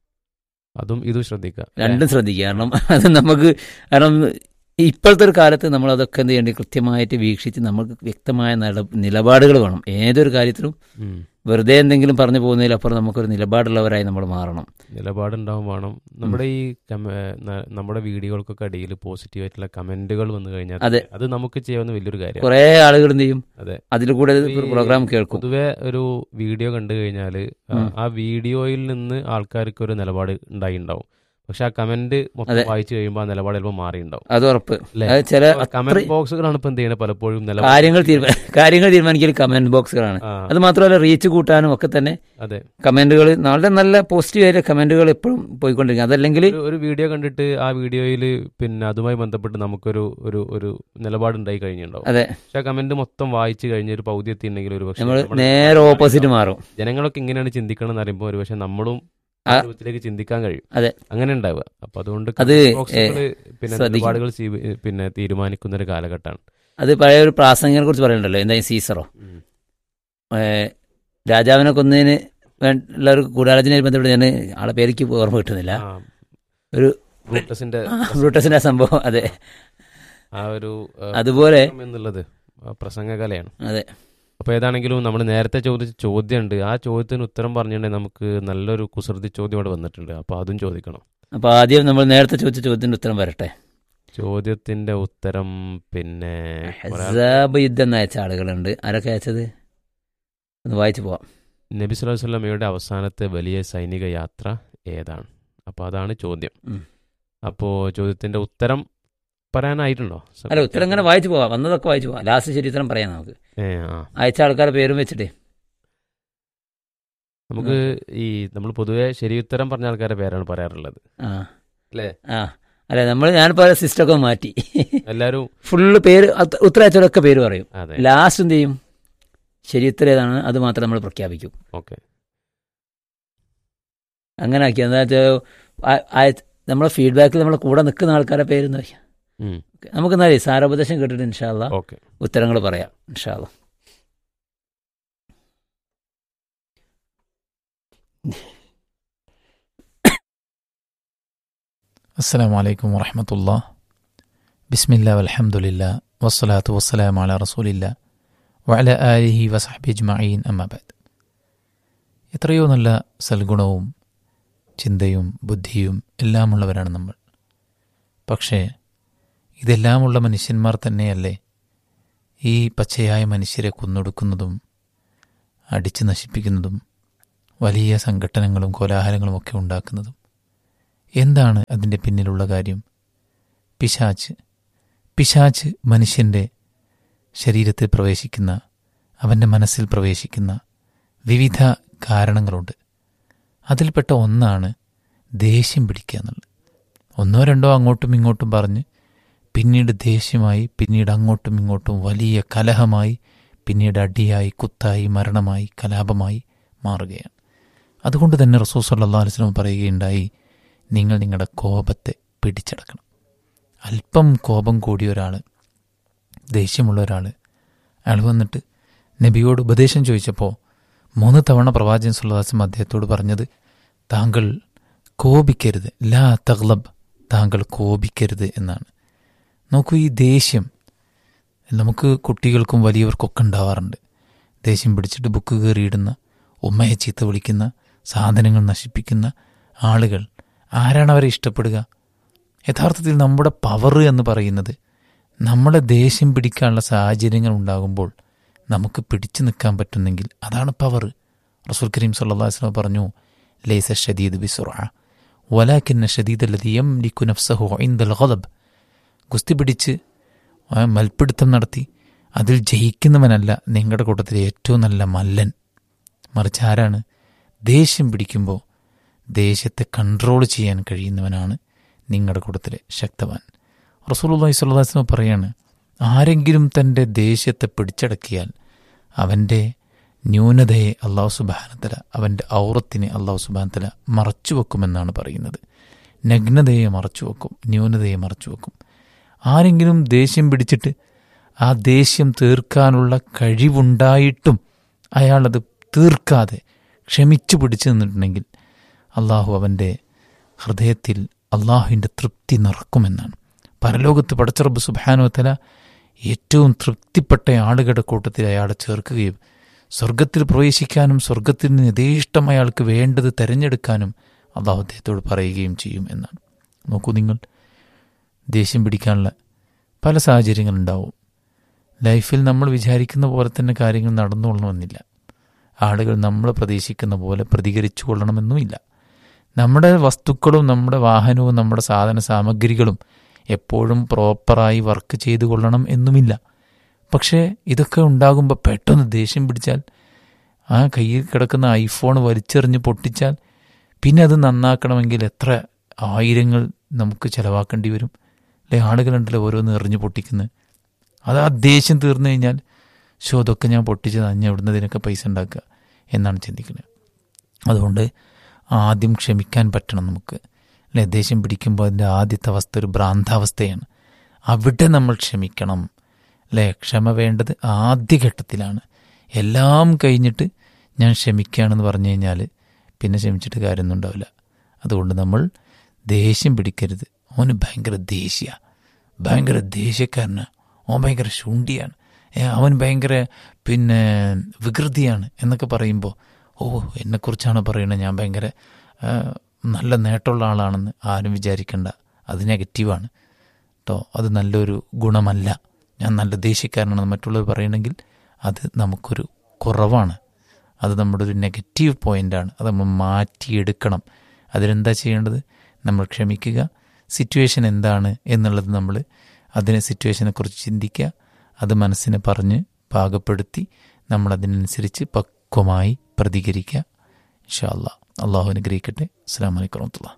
അതും ഇതും ശ്രദ്ധിക്കുക അല്ലേ? രണ്ടും ശ്രദ്ധിക്കുക കാരണം അത് നമുക്ക് കാരണം ഇപ്പോഴത്തെ ഒരു കാലത്ത് നമ്മൾ അതൊക്കെ എന്ത് ചെയ്യേണ്ടി കൃത്യമായിട്ട് വീക്ഷിച്ച് നമുക്ക് വ്യക്തമായ നട നിലപാടുകൾ വേണം ഏതൊരു കാര്യത്തിലും ഉം. വെറുതെ എന്തെങ്കിലും പറഞ്ഞു പോകുന്നതിലപ്പുറം നമുക്കൊരു നിലപാടുള്ളവരായി നമ്മൾ മാറണം നിലപാടുണ്ടാവും വേണം നമ്മുടെ ഈ കമ- ന- നമ്മുടെ വീഡിയോകൾക്കൊക്കെ അടിയിൽ പോസിറ്റീവ് ആയിട്ടുള്ള കമന്റുകൾ വന്നു കഴിഞ്ഞാൽ അതെ. അത് നമുക്ക് ചെയ്യാവുന്ന വലിയൊരു കാര്യമാണ് കുറേ ആളുകൾ എന്ത് ചെയ്യും അതെ. അതിൽ കൂടെ ഈ പ്രോഗ്രാം കേൾക്കും പൊതുവെ ഒരു വീഡിയോ കണ്ടു കഴിഞ്ഞാൽ ഉം. ആ വീഡിയോയിൽ നിന്ന് ആൾക്കാർക്ക് ഒരു നിലപാട് ഉണ്ടായിണ്ടാവും പക്ഷെ ആ കമന്റ് മൊത്തം അതെ. വായിച്ചു കഴിയുമ്പോൾ ആ നിലപാട് ചിലപ്പോൾ മാറിയിട്ടുണ്ടാവും അത് ഉറപ്പ് അല്ലേ? അത് ചില കമന്റ് അത്ര ബോക്സുകളാണ് ഇപ്പൊ എന്ത് ചെയ്യണത് പലപ്പോഴും നിലപാട് കാര്യങ്ങൾ തീരുമാ കാര്യങ്ങൾ തീരുമാനിക്കൽ കമന്റ് ബോക്സുകളാണ് ആ, അത് മാത്രമല്ല റീച്ച് കൂട്ടാനും ഒക്കെ തന്നെ അതെ കമന്റുകൾ വളരെ നല്ല പോസിറ്റീവ് ആയിട്ട് കമന്റുകൾ എപ്പോഴും പോയിക്കൊണ്ടിരിക്കും അതല്ലെങ്കിൽ ഒരു- ഒരു വീഡിയോ കണ്ടിട്ട് ആ വീഡിയോയിൽ പിന്നെ അതുമായി ബന്ധപ്പെട്ട് നമുക്കൊരു ഒരു ഒരു നിലപാടുണ്ടായി കഴിഞ്ഞിട്ടുണ്ടാവും അതെ പക്ഷെ ആ കമന്റ് മൊത്തം വായിച്ചു കഴിഞ്ഞ ഒരു പൗതി എത്തിയിട്ടുണ്ടെങ്കിൽ ഒരു പക്ഷേ നമ്മൾ നമ്മുടെ നേരെ ഓപ്പോസിറ്റ് മാറും ജനങ്ങളൊക്കെ ഇങ്ങനെയാണ് ചിന്തിക്കണം എന്ന് അറിയുമ്പോൾ ഒരു പക്ഷെ നമ്മളും ആ ആ, രൂപത്തിലേക്ക് ചിന്തിക്കാൻ കഴിയും അതെ. അങ്ങനെ ഉണ്ടാവുക അപ്പൊ അതുകൊണ്ട് അത്, comment boxകള് പിന്നെ ശ്രദ്ധിക്കണം. നിലപാടുകൾ സ്വീ- പിന്നെ തീരുമാനിക്കുന്ന ഒരു കാലഘട്ടമാണ് അത് പഴയ ഒരു പ്രാസംഗികനെ കുറിച്ച് പറയണ്ടല്ലോ എന്താ ഈ സീസറോ ഏ, രാജാവിനെ കൊന്നതിന് വേണ്ട ഒരു ഗൂഢാലോചനയിൽ ബന്ധപ്പെട്ട് ഞാൻ ആളെ പേരിക്ക് ഓർമ്മ കിട്ടുന്നില്ല ഒരു- ബ്രൂട്ടസിന്റെ ബ്രൂട്ടസിന്റെ സംഭവം അതെ ആ ഒരു ആ, അതുപോലെ എന്നുള്ളത് ആ പ്രസംഗകലയാണ് അതെ അപ്പോൾ ഏതാണെങ്കിലും നമ്മൾ നേരത്തെ ചോദിച്ച ചോദ്യമുണ്ട് ആ ചോദ്യത്തിന് ഉത്തരം പറഞ്ഞിട്ടുണ്ടെങ്കിൽ നമുക്ക് നല്ലൊരു കുസൃതി ചോദ്യം ഇവിടെ വന്നിട്ടുണ്ട് അപ്പോൾ അതും ചോദിക്കണം അപ്പൊ ആദ്യം നമ്മൾ നേരത്തെ ചോദിച്ച ചോദ്യത്തിന്റെ ഉത്തരം വരട്ടെ ചോദ്യത്തിന്റെ ഉത്തരം പിന്നെ ഒരാൾ ഹസാബ് യുദ്ധം എന്ന് അയച്ച ആളുകളുണ്ട് ആരൊക്കെ അയച്ചത് ഒന്ന് വായിച്ചു പോവാം നബി സ്വല്ലല്ലാഹു അലൈഹി വസല്ലമയുടെ അവസാനത്തെ വലിയ സൈനിക യാത്ര ഏതാണ് അപ്പോൾ അതാണ് ചോദ്യം ഉം. അപ്പോൾ ചോദ്യത്തിന്റെ ഉത്തരം പറയാനായിട്ടുണ്ടോ അല്ല ഉത്തരം ഇങ്ങനെ വായിച്ചു പോവാം വന്നതൊക്കെ വായിച്ചു പോവാം ലാസ്റ്റ് ശരി ഉത്തരം പറയാം നമുക്ക് ഏ ആ അയച്ച ആൾക്കാരുടെ പേരും വെച്ചിട്ടേ നമുക്ക് ഈ നമ്മൾ പൊതുവെ ശരി ഉത്തരം പറഞ്ഞ ആൾക്കാരുടെ പേരാണ് പറയാറുള്ളത് ആ അല്ലേ? ആ അല്ല നമ്മൾ ഞാനിപ്പോ സിസ്റ്റമൊക്കെ മാറ്റി എല്ലാവരും ഫുള്ള് പേര് അത് ഉത്തരം അയച്ചവരൊക്കെ പേര് പറയും അതെ ലാസ്റ്റ് എന്ത് ചെയ്യും ശരി ഉത്തരം ഏതാണ് അത് മാത്രം നമ്മൾ പ്രഖ്യാപിക്കും ഓക്കെ അങ്ങനെ ആക്കി എന്താ വെച്ചാൽ നമ്മളെ ഫീഡ്ബാക്കിൽ നമ്മളെ കൂടെ നിൽക്കുന്ന ആൾക്കാരുടെ പേരെന്ന് പറയാം ഉം. നമുക്ക് എന്നാലേ സാരോപദേശം കേട്ടിട്ട് ഇൻഷാല്ല ഓക്കെ ഉത്തരങ്ങൾ പറയാം ഇൻഷാല്ല السلام عليكم ورحمة الله بسم الله والحمد لله والصلاة والسلام على رسول الله وعلى آله وصحبه أجمعين أما بعد എത്രയോ നല്ല സൽഗുണവും ചിന്തയും ബുദ്ധിയും എല്ലാമുള്ളവരാണ് നമ്മൾ പക്ഷേ ഇതെല്ലാമുള്ള മനുഷ്യന്മാർ തന്നെയല്ലേ ഈ പച്ചയായ മനുഷ്യരെ കൊന്നൊടുക്കുന്നതും അടിച്ചു നശിപ്പിക്കുന്നതും വലിയ സംഘട്ടനങ്ങളും കോലാഹലങ്ങളും ഒക്കെ ഉണ്ടാക്കുന്നതും എന്താണ് അതിൻ്റെ പിന്നിലുള്ള കാര്യം പിശാച്ച് പിശാച്ച് മനുഷ്യൻ്റെ ശരീരത്തിൽ പ്രവേശിക്കുന്ന അവൻ്റെ മനസ്സിൽ പ്രവേശിക്കുന്ന വിവിധ കാരണങ്ങളുണ്ട് അതിൽപ്പെട്ട ഒന്നാണ് ദേഷ്യം പിടിക്കുക എന്നുള്ളത് ഒന്നോ രണ്ടോ അങ്ങോട്ടും ഇങ്ങോട്ടും പറഞ്ഞ് പിന്നീട് ദേഷ്യമായി പിന്നീട് അങ്ങോട്ടും ഇങ്ങോട്ടും വലിയ കലഹമായി പിന്നീട് അടിയായി കുത്തായി മരണമായി കലാപമായി മാറുകയാണ് അതുകൊണ്ട് തന്നെ റസൂൽ സല്ലല്ലാഹു അലൈഹി വസല്ലം പറയുകയുണ്ടായി നിങ്ങൾ നിങ്ങളുടെ കോപത്തെ പിടിച്ചടക്കണം അല്പം കോപം കൂടിയ ഒരാൾ ദേഷ്യമുള്ള ഒരാൾ അയാൾ വന്നിട്ട് നബിയോട് ഉപദേശം ചോദിച്ചപ്പോൾ മൂന്ന് തവണ പ്രവാചകൻ സുല്ലാസം അദ്ദേഹത്തോട് പറഞ്ഞത് താങ്കൾ കോപിക്കരുത് ലാ തഗ്ലബ് താങ്കൾ കോപിക്കരുത് എന്നാണ് നോക്കൂ ഈ ദേഷ്യം നമുക്ക് കുട്ടികൾക്കും വലിയവർക്കൊക്കെ ഉണ്ടാവാറുണ്ട് ദേഷ്യം പിടിച്ചിട്ട് ബുക്ക് കയറിയിടുന്ന ഉമ്മയെ ചീത്ത വിളിക്കുന്ന സാധനങ്ങൾ നശിപ്പിക്കുന്ന ആളുകൾ ആരാണ് അവരെ ഇഷ്ടപ്പെടുക യഥാർത്ഥത്തിൽ നമ്മുടെ പവർ എന്ന് പറയുന്നത് നമ്മളെ ദേഷ്യം പിടിക്കാനുള്ള സാഹചര്യങ്ങൾ ഉണ്ടാകുമ്പോൾ നമുക്ക് പിടിച്ചു നിൽക്കാൻ പറ്റുന്നെങ്കിൽ അതാണ് പവർ റസൂൽ കരീം സല്ലല്ലാഹു അലൈഹി വസല്ലം പറഞ്ഞു ലൈസ ഷദീദ് ബിസുറ വലാക്കിന്ന ഷദീദ് ലതിയം ലിക്കു നഫ്സഹു ഇൻദൽ ഗളബ് ഗുസ്തി പിടിച്ച് ആ മൽപ്പിടുത്തം നടത്തി അതിൽ ജയിക്കുന്നവനല്ല നിങ്ങളുടെ കൂട്ടത്തിലെ ഏറ്റവും നല്ല മല്ലൻ മറിച്ച് ആരാണ് ദേഷ്യം പിടിക്കുമ്പോൾ ദേഷ്യത്തെ കൺട്രോൾ ചെയ്യാൻ കഴിയുന്നവനാണ് നിങ്ങളുടെ കൂട്ടത്തിലെ ശക്തവാൻ റസൂലുള്ളാഹി സ്വല്ലല്ലാഹു അലൈഹി വസല്ലം പറയാണ് ആരെങ്കിലും തൻ്റെ ദേഷ്യത്തെ പിടിച്ചടക്കിയാൽ അവൻ്റെ ന്യൂനതയെ അള്ളാഹു സുബാനത്തല അവൻ്റെ ഔറത്തിനെ അള്ളാഹു സുബാനത്തല മറച്ചു വെക്കുമെന്നാണ് പറയുന്നത് നഗ്നതയെ മറച്ചു വെക്കും ന്യൂനതയെ മറച്ചു വെക്കും ആരെങ്കിലും ദേഷ്യം പിടിച്ചിട്ട് ആ ദേഷ്യം തീർക്കാനുള്ള കഴിവുണ്ടായിട്ടും അയാളത് തീർക്കാതെ ക്ഷമിച്ചു പിടിച്ചു നിന്നിട്ടുണ്ടെങ്കിൽ അള്ളാഹു അവൻ്റെ ഹൃദയത്തിൽ അള്ളാഹുവിൻ്റെ തൃപ്തി നിറക്കുമെന്നാണ് പരലോകത്ത് പടച്ചറബ് സുബാനുവത്തല ഏറ്റവും തൃപ്തിപ്പെട്ട ആളുകളുടെ കൂട്ടത്തിൽ അയാളെ ചേർക്കുകയും സ്വർഗത്തിൽ പ്രവേശിക്കാനും സ്വർഗത്തിൽ നിന്ന് യഥേഷ്ടം അയാൾക്ക് വേണ്ടത് തിരഞ്ഞെടുക്കാനും അള്ളാഹു അദ്ദേഹത്തോട് പറയുകയും ചെയ്യും എന്നാണ് നോക്കൂ നിങ്ങൾ ദേഷ്യം പിടിക്കാനുള്ള പല സാഹചര്യങ്ങളുണ്ടാവും ലൈഫിൽ നമ്മൾ വിചാരിക്കുന്ന പോലെ തന്നെ കാര്യങ്ങൾ നടന്നുകൊള്ളണമെന്നില്ല ആളുകൾ നമ്മൾ പ്രതീക്ഷിക്കുന്ന പോലെ പ്രതികരിച്ചു കൊള്ളണമെന്നുമില്ല നമ്മുടെ വസ്തുക്കളും നമ്മുടെ വാഹനവും നമ്മുടെ സാധന സാമഗ്രികളും എപ്പോഴും പ്രോപ്പറായി വർക്ക് ചെയ്തു കൊള്ളണം എന്നുമില്ല പക്ഷേ ഇതൊക്കെ ഉണ്ടാകുമ്പോൾ പെട്ടെന്ന് ദേഷ്യം പിടിച്ചാൽ ആ കയ്യിൽ കിടക്കുന്ന ഐഫോൺ വലിച്ചെറിഞ്ഞ് പൊട്ടിച്ചാൽ പിന്നെ അത് നന്നാക്കണമെങ്കിൽ എത്ര ആയിരങ്ങൾ നമുക്ക് ചിലവാക്കേണ്ടി വരും അല്ലെ ആളുകളുണ്ടല്ലോ ഓരോന്ന് എറിഞ്ഞ് പൊട്ടിക്കുന്നത് അത് ആ ദേഷ്യം തീർന്നു കഴിഞ്ഞാൽ ഷോ അതൊക്കെ ഞാൻ പൊട്ടിച്ചത് അഞ്ഞ എവിടുന്ന് ഇതിനൊക്കെ പൈസ ഉണ്ടാക്കുക എന്നാണ് ചിന്തിക്കുന്നത് അതുകൊണ്ട് ആദ്യം ക്ഷമിക്കാൻ പറ്റണം നമുക്ക് അല്ലെ ദേഷ്യം പിടിക്കുമ്പോൾ അതിൻ്റെ ആദ്യത്തെ അവസ്ഥ ഒരു ഭ്രാന്താവസ്ഥയാണ് അവിടെ നമ്മൾ ക്ഷമിക്കണം അല്ലേ ക്ഷമ വേണ്ടത് ആദ്യഘട്ടത്തിലാണ് എല്ലാം കഴിഞ്ഞിട്ട് ഞാൻ ക്ഷമിക്കുകയാണെന്ന് പറഞ്ഞു കഴിഞ്ഞാൽ പിന്നെ ക്ഷമിച്ചിട്ട് കാര്യമൊന്നും ഉണ്ടാവില്ല അതുകൊണ്ട് നമ്മൾ ദേഷ്യം പിടിക്കരുത് ഓന് ഭയങ്കര ദേഷ്യ ഭയങ്കര ദേഷ്യക്കാരനാണ് ഓൻ ഭയങ്കര ശുണ്ടിയാണ് ഏ, അവൻ ഭയങ്കര പിന്നെ വികൃതിയാണ് എന്നൊക്കെ പറയുമ്പോൾ ഓ എന്നെക്കുറിച്ചാണ് പറയുന്നത് ഞാൻ ഭയങ്കര ആ, നല്ല നേട്ടമുള്ള ആളാണെന്ന് ആരും വിചാരിക്കേണ്ട അത് നെഗറ്റീവാണ് കേട്ടോ അത് നല്ലൊരു ഗുണമല്ല ഞാൻ നല്ല ദേഷ്യക്കാരനാണെന്ന് മറ്റുള്ളവർ പറയണമെങ്കിൽ അത് നമുക്കൊരു കുറവാണ് അത് നമ്മുടെ ഒരു നെഗറ്റീവ് പോയിൻ്റാണ് അത് നമ്മൾ മാറ്റിയെടുക്കണം അതിനെന്താ ചെയ്യേണ്ടത് നമ്മൾ ക്ഷമിക്കുക സിറ്റുവേഷൻ എന്താണ് എന്നുള്ളത് നമ്മൾ അതിനെ സിറ്റുവേഷനെക്കുറിച്ച് ചിന്തിക്കുക അത് മനസ്സിനെ പറഞ്ഞ് പാകപ്പെടുത്തി നമ്മൾ അതിനനുസരിച്ച് പക്വമായി പ്രതികരിക്കുക ഇൻഷാ അല്ലാ അള്ളാഹു അനുഗ്രഹിക്കട്ടെ അസ്സാം വലൈക്കും വറഹമത്തുള്ള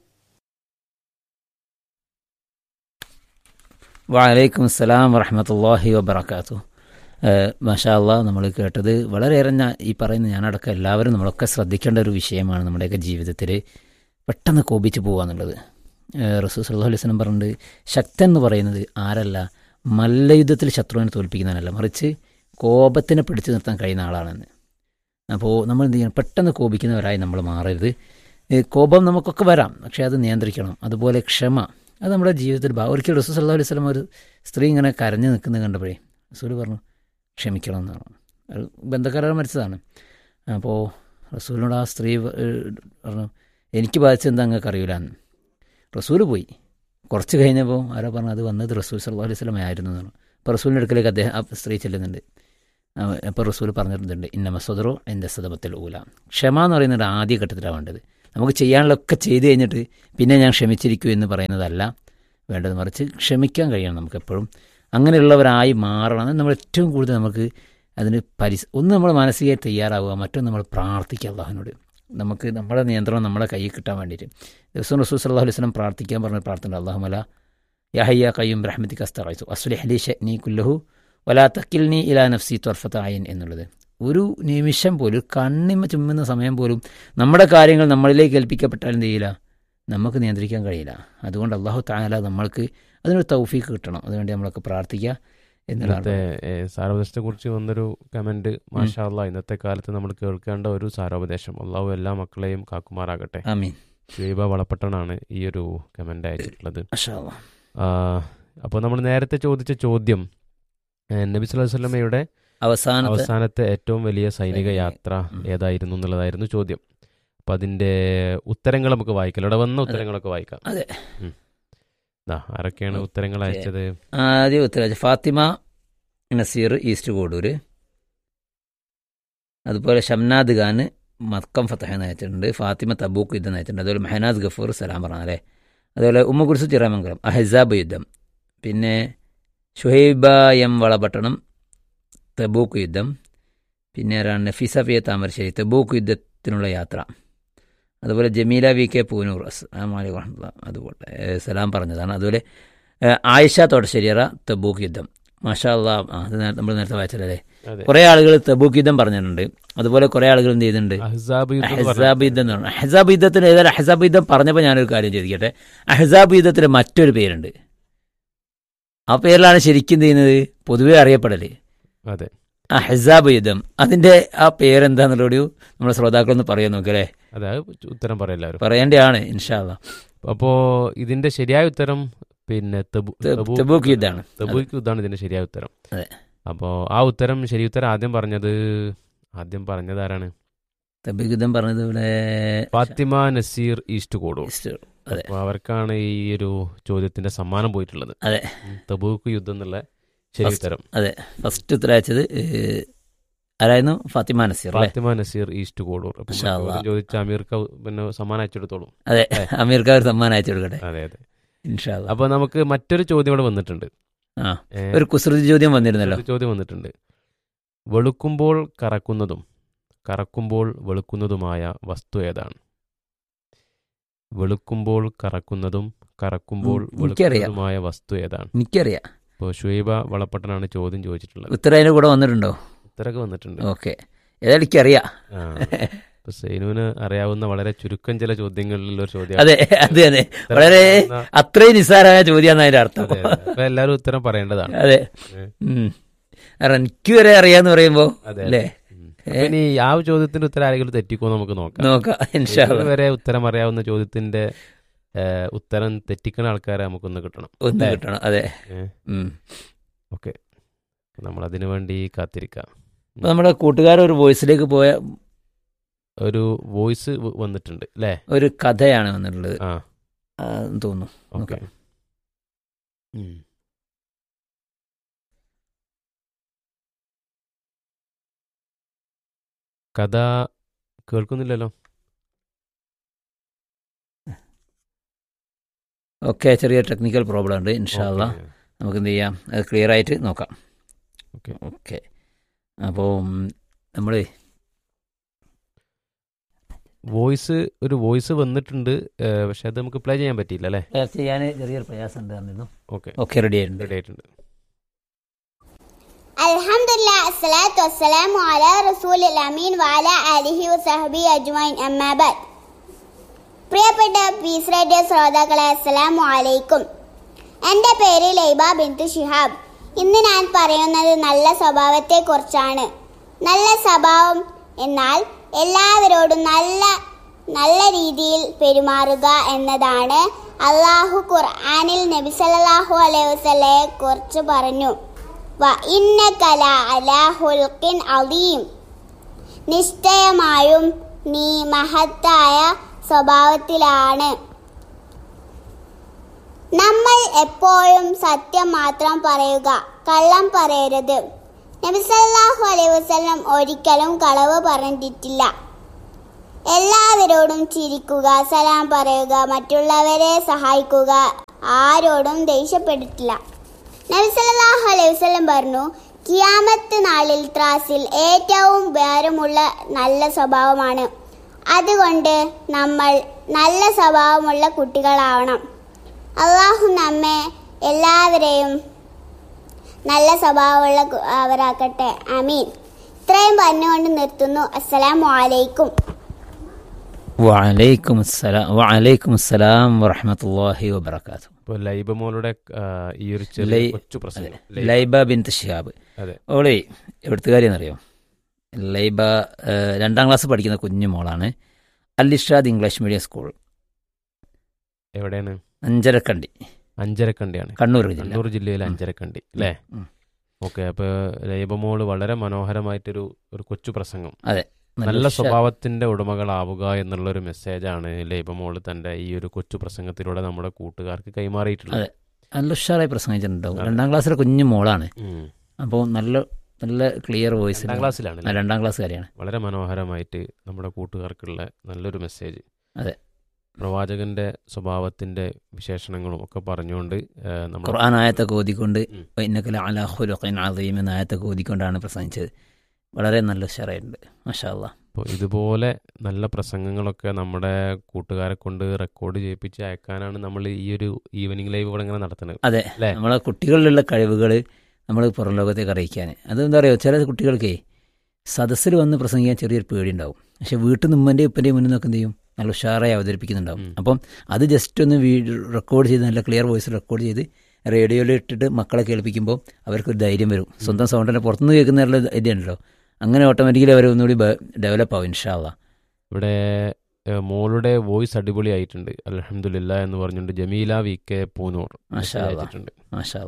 വലൈക്കും അസ്സലാം വറഹമത്തല്ലാഹി വബർക്കാത്തു മാഷാ അള്ളാ നമ്മൾ കേട്ടത് വളരെയേറെ ഞാൻ ഈ പറയുന്ന ഞാനടക്കം എല്ലാവരും നമ്മളൊക്കെ ശ്രദ്ധിക്കേണ്ട ഒരു വിഷയമാണ് നമ്മുടെയൊക്കെ ജീവിതത്തിൽ പെട്ടെന്ന് കോപിച്ച് പോകുക എന്നുള്ളത് റസൂൽ സല്ലല്ലാഹു അലൈഹി വസല്ലം പറഞ്ഞിട്ടുണ്ട് ശക്തൻ എന്ന് പറയുന്നത് ആരല്ല മല്ലയുദ്ധത്തിൽ ശത്രുവിനെ തോൽപ്പിക്കുന്നവനല്ല മറിച്ച് കോപത്തിനെ പിടിച്ചു നിർത്താൻ കഴിയുന്ന ആളാണെന്ന് അപ്പോൾ നമ്മൾ എന്ത് ചെയ്യണം പെട്ടെന്ന് കോപിക്കുന്നവരായി നമ്മൾ മാറരുത് ഏ, കോപം നമുക്കൊക്കെ വരാം പക്ഷേ അത് നിയന്ത്രിക്കണം അതുപോലെ ക്ഷമ അത് നമ്മുടെ ജീവിതത്തിൽ ഭാ- ഒരിക്കൽ റസൂൽ സല്ലല്ലാഹു അലൈഹി വസല്ലം ഒരു സ്ത്രീ ഇങ്ങനെ കരഞ്ഞു നിൽക്കുന്നത് കണ്ടപ്പോഴേ റസൂൽ പറഞ്ഞു ക്ഷമിക്കണം എന്ന് പറഞ്ഞു അത് ബന്ധക്കാരാണ് മരിച്ചതാണ് അപ്പോൾ റസൂലിനോട് ആ സ്ത്രീ ഏ, പറഞ്ഞു എനിക്ക് ബാധിച്ചത് എന്താ നിങ്ങൾക്ക് അറിയില്ലാന്ന് റസൂൽ പോയി കുറച്ച് കഴിഞ്ഞപ്പോൾ ആരോ പറഞ്ഞു അത് വന്നത് റസൂൽ സല്ലല്ലാഹു അലൈഹി വസല്ലം ആയിരുന്നു എന്നാണ് അപ്പോൾ റസൂലിൻ്റെ അടുക്കലേക്ക് അദ്ദേഹം ആ സ്ത്രീ ചെല്ലുന്നുണ്ട് അപ്പോൾ റസൂൽ പറഞ്ഞിട്ടുണ്ട് ഇന്നമ സദറോ എൻ്റെ സദമത്തിൽ ഊല ക്ഷമ എന്ന് പറയുന്നത് ആദ്യ ഘട്ടത്തിലാണ് വേണ്ടത് നമുക്ക് ചെയ്യാനുള്ളതൊക്കെ ചെയ്തു കഴിഞ്ഞിട്ട് പിന്നെ ഞാൻ ക്ഷമിച്ചിരിക്കൂ എന്ന് പറയുന്നതല്ല വേണ്ടത് മറിച്ച് ക്ഷമിക്കാൻ കഴിയണം നമുക്ക് എപ്പോഴും അങ്ങനെയുള്ളവരായി മാറണം അത് നമ്മൾ ഏറ്റവും കൂടുതൽ നമുക്ക് അതിന് പരിസ് ഒന്ന് നമ്മൾ മാനസികമായി തയ്യാറാവുക മറ്റൊന്ന് നമ്മൾ പ്രാർത്ഥിക്കുക അള്ളാഹുവിനോട് നമുക്ക് നമ്മുടെ നിയന്ത്രണം നമ്മളെ കയ്യിൽ കിട്ടാൻ വേണ്ടിയിട്ട് ദിവസം റസൂൽ സല്ലല്ലാഹു അലൈഹി വസല്ലം പ്രാർത്ഥിക്കാൻ പറഞ്ഞ പ്രാർത്ഥന അള്ളാഹുമല യഹയ്യ കയ്യും റഹ്മത്തി കസ്തറൈസു അസ്ലി ഹലി ഷനി കുല്ലഹു വലാ തക്കിൽനി ഇലാ നഫ്സി ത്വർഫത്ത ആയൻ എന്നുള്ളത് ഒരു നിമിഷം പോലും ഒരു കണ്ണിമ ചുമ്മുന്ന സമയം പോലും നമ്മുടെ കാര്യങ്ങൾ നമ്മളിലേക്ക് ഏൽപ്പിക്കപ്പെട്ടാൽ എന്ത് ചെയ്യില്ല നമുക്ക് നിയന്ത്രിക്കാൻ കഴിയില്ല അതുകൊണ്ട് അള്ളാഹു താല നമ്മൾക്ക് അതിനൊരു തൗഫീക്ക് കിട്ടണം അതുവേണ്ടി നമ്മളൊക്കെ പ്രാർത്ഥിക്കുക ഇന്നത്തെ എന്നുള്ളതാണ് സാരോപദേശത്തെ കുറിച്ച് വന്നൊരു കമന്റ് മാഷാ അള്ളാഹ് ഇന്നത്തെ കാലത്ത് നമ്മൾ കേൾക്കേണ്ട ഒരു സാരോപദേശം അള്ളാഹു എല്ലാ മക്കളെയും കാക്കുമാറാകട്ടെ ആമീൻ ഷുഹൈബ വളപ്പട്ടണാണ് ഈ ഒരു കമന്റ് അയച്ചിട്ടുള്ളത് മാഷാ അല്ലാ. അപ്പോൾ നമ്മൾ നേരത്തെ ചോദിച്ച ചോദ്യം ഏ, നബി സല്ലല്ലാഹു അലൈഹി വസല്ലമയുടെ അവസാനത്തെ അവസാനത്തെ ഏറ്റവും വലിയ സൈനിക സൈനിക- യാത്ര ഉം. ഏതായിരുന്നു എന്നുള്ളതായിരുന്നു ചോദ്യം അപ്പം അതിന്റെ ഉത്തരങ്ങൾ നമുക്ക് വായിക്കാം ഇവിടെ വന്ന ഉത്തരങ്ങളൊക്കെ വായിക്കാം അതെ. ഉം. ദാ, ആരൊക്കെയാണ് ഓക്കേ. ഉത്തരങ്ങൾ അയച്ചത് ആദ്യം ഉത്തരവാദിച്ച ഫാത്തിമ നസീർ ഈസ്റ്റ് കോഡൂര് അതുപോലെ ഷംനാദ് ഖാന് മക്കം ഫത്തഹ എന്ന് അയച്ചിട്ടുണ്ട് ഫാത്തിമ തബൂക്ക് യുദ്ധം അയച്ചിട്ടുണ്ട് അതുപോലെ മെഹനാസ് ഗഫൂർ സലാം പറഞ്ഞ അല്ലേ അതുപോലെ ഉമ്മ കുർസു ചിറാമംഗലം അഹസാബ് യുദ്ധം പിന്നെ ഷുഹൈബ എം വളപട്ടണം തബൂക്ക് യുദ്ധം പിന്നെ ആരാണ് Nafeesa P A Thamarassery Tabuk യുദ്ധത്തിനുള്ള യാത്ര അതുപോലെ ജമീല വി കെ പൂനൂർ അസ്സലാമു വറഹ്മത്തുള്ളാഹി. അതുപോലെ ഏ, സലാം പറഞ്ഞതാണ് അതുപോലെ ഏ, ആയിഷ തോട്ടശ്ശേരിയറ തബൂക്ക് യുദ്ധം മാഷാ അള്ളാ ആ, അത് നേ- നമ്മൾ നേരത്തെ വായിച്ചല്ലേ അതെ കുറേ ആളുകൾ തബൂക്ക് യുദ്ധം പറഞ്ഞിട്ടുണ്ട് അതുപോലെ കുറേ ആളുകൾ എന്ത് ചെയ്തിട്ടുണ്ട് അഹ്സാബ് യുദ്ധം എന്ന് അഹ്സാബ് പറഞ്ഞാൽ- യുദ്ധം എന്ന് പറഞ്ഞു അഹ്സാബ് യുദ്ധത്തിന് ഏതായാലും അഹ്സാബ് യുദ്ധം പറഞ്ഞപ്പോൾ ഞാനൊരു കാര്യം ചോദിക്കട്ടെ അഹ്സാബ് യുദ്ധത്തിന് മറ്റൊരു പേരുണ്ട് ആ പേരിലാണ് ശരിക്കും എന്ത് ചെയ്യുന്നത് പൊതുവെ അറിയപ്പെടല് അതെ അഹ്സാബ് യുദ്ധം അതിന്റെ ആ പേരെന്താന്നുള്ളൊരു നമ്മുടെ ശ്രോതാക്കളൊന്ന് പറയാൻ നോക്കല്ലേ അതെ അത് ഉത്തരം പറയാം എല്ലാവരും പറയേണ്ടതാണ് ഇൻഷാല്ല അപ്പോ ഇതിന്റെ ശരിയായ ഉത്തരം പിന്നെ തബു- തബൂക്ക് തബൂക്ക് യുദ്ധമാണ് തബൂക്ക് യുദ്ധമാണ് ഇതിന്റെ ശരിയായ ഉത്തരം അതെ. അപ്പോ ആ ഉത്തരം ശരി ഉത്തരം ആദ്യം പറഞ്ഞത് ആദ്യം പറഞ്ഞത് ആരാണ് തബൂക്ക് യുദ്ധം പറഞ്ഞത് ഇവിടെ ഫാത്തിമ നസീർ ഈസ്റ്റ് കോഡൂർ അതെ അപ്പൊ അവർക്കാണ് ഈ ഒരു ചോദ്യത്തിന്റെ സമ്മാനം പോയിട്ടുള്ളത് അതെ. ഉം, തബൂക്ക് യുദ്ധം എന്നുള്ള ശരി First. ഉത്തരം ഫസ്റ്റ് ഉത്തരം അയച്ചത് ഏഹ്, ആരായിരുന്നു ഫാത്തിമ നസീർ അല്ലേ ഫാത്തിമ നസീർ ഈസ്റ്റ് കോഡൂർ അപ്പൊ മാഷാ അല്ലാ. ചോദ്യം ചോദിച്ച അമീർക്ക് പിന്നെ സമ്മാനം അയച്ചെടുത്തോളൂ അതെ അതെ. അമീർക്ക് ഒരു സമ്മാനം അയച്ചു കൊടുക്കട്ടെ അതെ അതെ ഇൻഷാല്ല അപ്പൊ നമുക്ക് മറ്റൊരു ചോദ്യം ഇവിടെ വന്നിട്ടുണ്ട് ആ ഏ, ഒരു കുസൃതി ചോദ്യം വന്നിരുന്നല്ലോ ഒരു ചോദ്യം വന്നിട്ടുണ്ട് വെളുക്കുമ്പോൾ കറക്കുന്നതും കറക്കുമ്പോൾ വെളുക്കുന്നതുമായ വസ്തു ഏതാണ് വെളുക്കുമ്പോൾ കറക്കുന്നതും കറക്കുമ്പോൾ ഉം, എനിക്കറിയാം. വെളുക്കുന്നതുമായ വസ്തു ഏതാണ് എനിക്കറിയാം ഇപ്പോൾ ഷുഹൈബ വളപ്പട്ടനാണ് ചോദ്യം ചോദിച്ചിട്ടുള്ളത് ഉത്തരം അതിന്റെ കൂടെ വന്നിട്ടുണ്ടോ ഉത്തരക്ക് വന്നിട്ടുണ്ട് ഓക്കെ ഏതായാലും എനിക്കറിയാം ആ ഇപ്പൊ സൈനുവിന് അറിയാവുന്ന വളരെ ചുരുക്കം ചില ചോദ്യങ്ങളിലുള്ള ഒരു ചോദ്യം അതെ അതെ അതെ വളരെ അത്രയും നിസ്സാരമായ ചോദ്യമാണ് അതിന്റെ അർത്ഥം അതെ അതെ. അപ്പൊ എല്ലാവരും ഉത്തരം പറയേണ്ടതാണ് അതെ ഏ. ഉം. കാരണം എനിക്ക് വരെ അറിയാന്ന് പറയുമ്പോ അതെ അല്ലേ ഉം. അപ്പൊ ഇനി ആ ചോദ്യത്തിന്റെ ഉത്തരം ആരെങ്കിലും തെറ്റിക്കോ നമുക്ക് നോക്കാം നോക്കാം ഇൻഷാല്ല വരെ ഉത്തരം അറിയാവുന്ന ചോദ്യത്തിന്റെ ഏ, ഉത്തരം തെറ്റിക്കുന്ന ആൾക്കാരെ നമുക്കൊന്ന് കിട്ടണം ഒന്ന് അല്ലേ? കിട്ടണം അതെ ഏ, ഉം. ഓക്കെ നമ്മൾ അതിനു വേണ്ടി കാത്തിരിക്കാം അപ്പൊ നമ്മുടെ കൂട്ടുകാരൻ ഒരു വോയിസിലേക്ക് പോയ ഒരു വോയിസ് വന്നിട്ടുണ്ട് അല്ലേ ഒരു കഥയാണ് വന്നിട്ടുള്ളത് ആ ആ, എന്ന് തോന്നുന്നു ഓക്കെ നോക്കാം. കഥ കേൾക്കുന്നില്ലല്ലോ ഓക്കെ ചെറിയ ടെക്നിക്കൽ പ്രോബ്ലം ഉണ്ട് ഇൻഷാല്ല ഓക്കെ. നമുക്ക് എന്ത് ചെയ്യാം അത് ക്ലിയർ ആയിട്ട് നോക്കാം ഓക്കെ. ഓക്കെ അപ്പോൾ നമ്മൾ വോയിസ് ഒരു വോയിസ് വന്നിട്ടുണ്ട് ഏ, പക്ഷെ അത് നമുക്ക് പ്ലേ ചെയ്യാൻ പറ്റിയില്ല അല്ലേ ചെയ്യാൻ ചെറിയൊരു പ്രയാസം ഉണ്ടായിരുന്നു ഓക്കെ ഓക്കെ റെഡി ആയിട്ടുണ്ട് റെഡി ആയിട്ടുണ്ട് الحمد لله الصلاة والسلام على رسول الأمين وعلى آله وصحبه أجمعين أما بعد പ്രിയപ്പെട്ട പീസ് റേഡിയോ ശ്രോതാക്കളെ അസ്സലാമു അലൈക്കും എൻ്റെ പേര് ലൈബ ബിന്ദു ഷിഹാബ് ഇന്ന് ഞാൻ പറയുന്നത് നല്ല സ്വഭാവത്തെക്കുറിച്ചാണ് നല്ല സ്വഭാവം എന്നാൽ എല്ലാവരോടും നല്ല നല്ല രീതിയിൽ പെരുമാറുക എന്നതാണ് അള്ളാഹു ഖുർആനിൽ നബി സല്ലല്ലാഹു അലൈഹി വസല്ലയെ കുറിച്ച് പറഞ്ഞു വ ഇന്നകല അലാ ഹുൽഖിൻ അലീം നിശ്ചയമായും നീ മഹത്തായ സ്വഭാവത്തിലാണ് നമ്മൾ എപ്പോഴും സത്യം മാത്രം പറയുക കള്ളം പറയരുത് നബി സല്ലല്ലാഹു അലൈഹി വസല്ലം ഒരിക്കലും കളവ് പറഞ്ഞിട്ടില്ല എല്ലാവരോടും ചിരിക്കുക സലാം പറയുക മറ്റുള്ളവരെ സഹായിക്കുക ആരോടും ദേഷ്യപ്പെട്ടിട്ടില്ല നബി സല്ലല്ലാഹു അലൈഹി വസല്ലം പറഞ്ഞു കിയാമത്ത് നാളിൽ ത്രാസിൽ ഏറ്റവും ഭാരമുള്ള നല്ല സ്വഭാവമാണ് അതുകൊണ്ട് നമ്മൾ നല്ല സ്വഭാവമുള്ള കുട്ടികളാവണം അള്ളാഹു നമ്മെ എല്ലാവരെയും നല്ല സ്വഭാവമുള്ള കു- അവരാക്കട്ടെ അമീൻ ഇത്രയും പറഞ്ഞുകൊണ്ട് നിർത്തുന്നു അസ്സലാമു അലൈക്കും വലൈക്കും അസ്സലാം വലൈക്കും അസ്സലാം വറഹമത്തല്ലാഹി വബർക്കാത്തു ഇപ്പോൾ ലൈബ മോളുടെ ആ, ഈ ഒരു ചെറിയ ലൈ- കൊച്ചു പ്രശ്നം അതെ. ലൈബ ബിൻ ഷിഹാബ് അതെ ഓളേ എവിടുത്തുകാരിയെന്നറിയോ ലൈബ ഏഹ്, രണ്ടാം ക്ലാസ് പഠിക്കുന്ന കുഞ്ഞു മോളാണ് അല്ലിഷാദ് ഇംഗ്ലീഷ് മീഡിയം സ്കൂൾ എവിടെയാണ് അഞ്ചരക്കണ്ടി അഞ്ചരക്കണ്ടിയാണ് കണ്ണൂർ ജില്ല കണ്ണൂർ ജില്ലയിലെ അഞ്ചരക്കണ്ടി അല്ലേ ഉം. ഓക്കെ അപ്പൊ ലൈബമോള് വളരെ മനോഹരമായിട്ടൊരു ഒരു കൊച്ചു പ്രസംഗം അതെ നല്ല ഉഷാ- സ്വഭാവത്തിന്റെ ഉടമകളാവുക എന്നുള്ള ഒരു മെസ്സേജാണ് ലൈബമോള് തന്റെ ഈ ഒരു കൊച്ചു പ്രസംഗത്തിലൂടെ നമ്മുടെ കൂട്ടുകാർക്ക് കൈമാറിയിട്ടുള്ളത് അതെ. നല്ല ഉഷാറായി പ്രസംഗിച്ചിട്ടുണ്ടാവും അതെ. രണ്ടാം ക്ലാസ്സിലെ കുഞ്ഞു മോളാണ് ഉം. അപ്പോൾ നല്ല നല്ല ക്ലിയർ വോയിസ് രണ്ടാം ക്ലാസ്സിലാണ് രണ്ടാം ക്ലാസ്സുകാരിയാണ് വളരെ മനോഹരമായിട്ട് നമ്മുടെ കൂട്ടുകാർക്കുള്ള നല്ലൊരു മെസ്സേജ് അതെ. പ്രവാചകന്റെ സ്വഭാവത്തിന്റെ വിശേഷണങ്ങളും ഒക്കെ പറഞ്ഞുകൊണ്ട് ഏഹ്, നമ്മുടെ ഖുർആൻ ആയത്തൊക്കെ ഓതിക്കൊണ്ട് ഉം. ഇന്നക്കല അലാ ഖുലുഖിൻ അദീം എന്ന ആയത്തൊക്കെ ഓതിക്കൊണ്ടാണ് പ്രസംഗിച്ചത് വളരെ നല്ല ഉഷാറായിട്ടുണ്ട് മാഷാ അല്ലാ അപ്പോൾ ഇതുപോലെ നല്ല പ്രസംഗങ്ങളൊക്കെ നമ്മുടെ കൂട്ടുകാരെ കൊണ്ട് റെക്കോർഡ് ചെയ്യിപ്പിച്ച് അയക്കാനാണ് നമ്മൾ ഈ ഒരു ഈവനിങ് ലൈവ് ഇവിടെ ഇങ്ങനെ നടത്തുന്നത് അതെ അല്ലേ? നമ്മളെ കുട്ടികളിലുള്ള കഴിവുകൾ നമ്മൾ പുറം ലോകത്തേക്ക് അറിയിക്കാൻ അതെന്താ പറയുക ചില കുട്ടികൾക്കേ സദസ്സിൽ വന്ന് പ്രസംഗിക്കാൻ ചെറിയൊരു പേടിയുണ്ടാവും പക്ഷെ വീട്ടിൽ നിന്ന് ഉമ്മൻ്റെയും ഉപ്പൻ്റെയും മുന്നിൽ നിന്നൊക്കെ എന്ത് ചെയ്യും നല്ല ഉഷാറായി അവതരിപ്പിക്കുന്നുണ്ടാവും ഉം. അപ്പം അത് ജസ്റ്റ് ഒന്ന് വീഡിയോ റെക്കോർഡ് ചെയ്ത് നല്ല ക്ലിയർ വോയിസ് റെക്കോർഡ് ചെയ്ത് റേഡിയോയിൽ ഇട്ടിട്ട് മക്കളെ കേൾപ്പിക്കുമ്പോൾ അവർക്കൊരു ധൈര്യം വരും സ്വന്തം സൗണ്ടിനെ പുറത്തുനിന്ന് കേൾക്കുന്നവരുടെ ധൈര്യമുണ്ടല്ലോ അങ്ങനെ ഓട്ടോമാറ്റിക്കലി അവർ ഒന്നുകൂടി ഡെവലപ്പ് ആവും ഇൻഷാല്ല ഇവിടെ ഏഹ്, മോളുടെ വോയിസ് അടിപൊളിയായിട്ടുണ്ട് അലഹമില്ല എന്ന് പറഞ്ഞുകൊണ്ട് ജമീല വി കെ പൂനൂർ മാഷാ message അല്ലാ. അയച്ചിട്ടുണ്ട് മാഷാ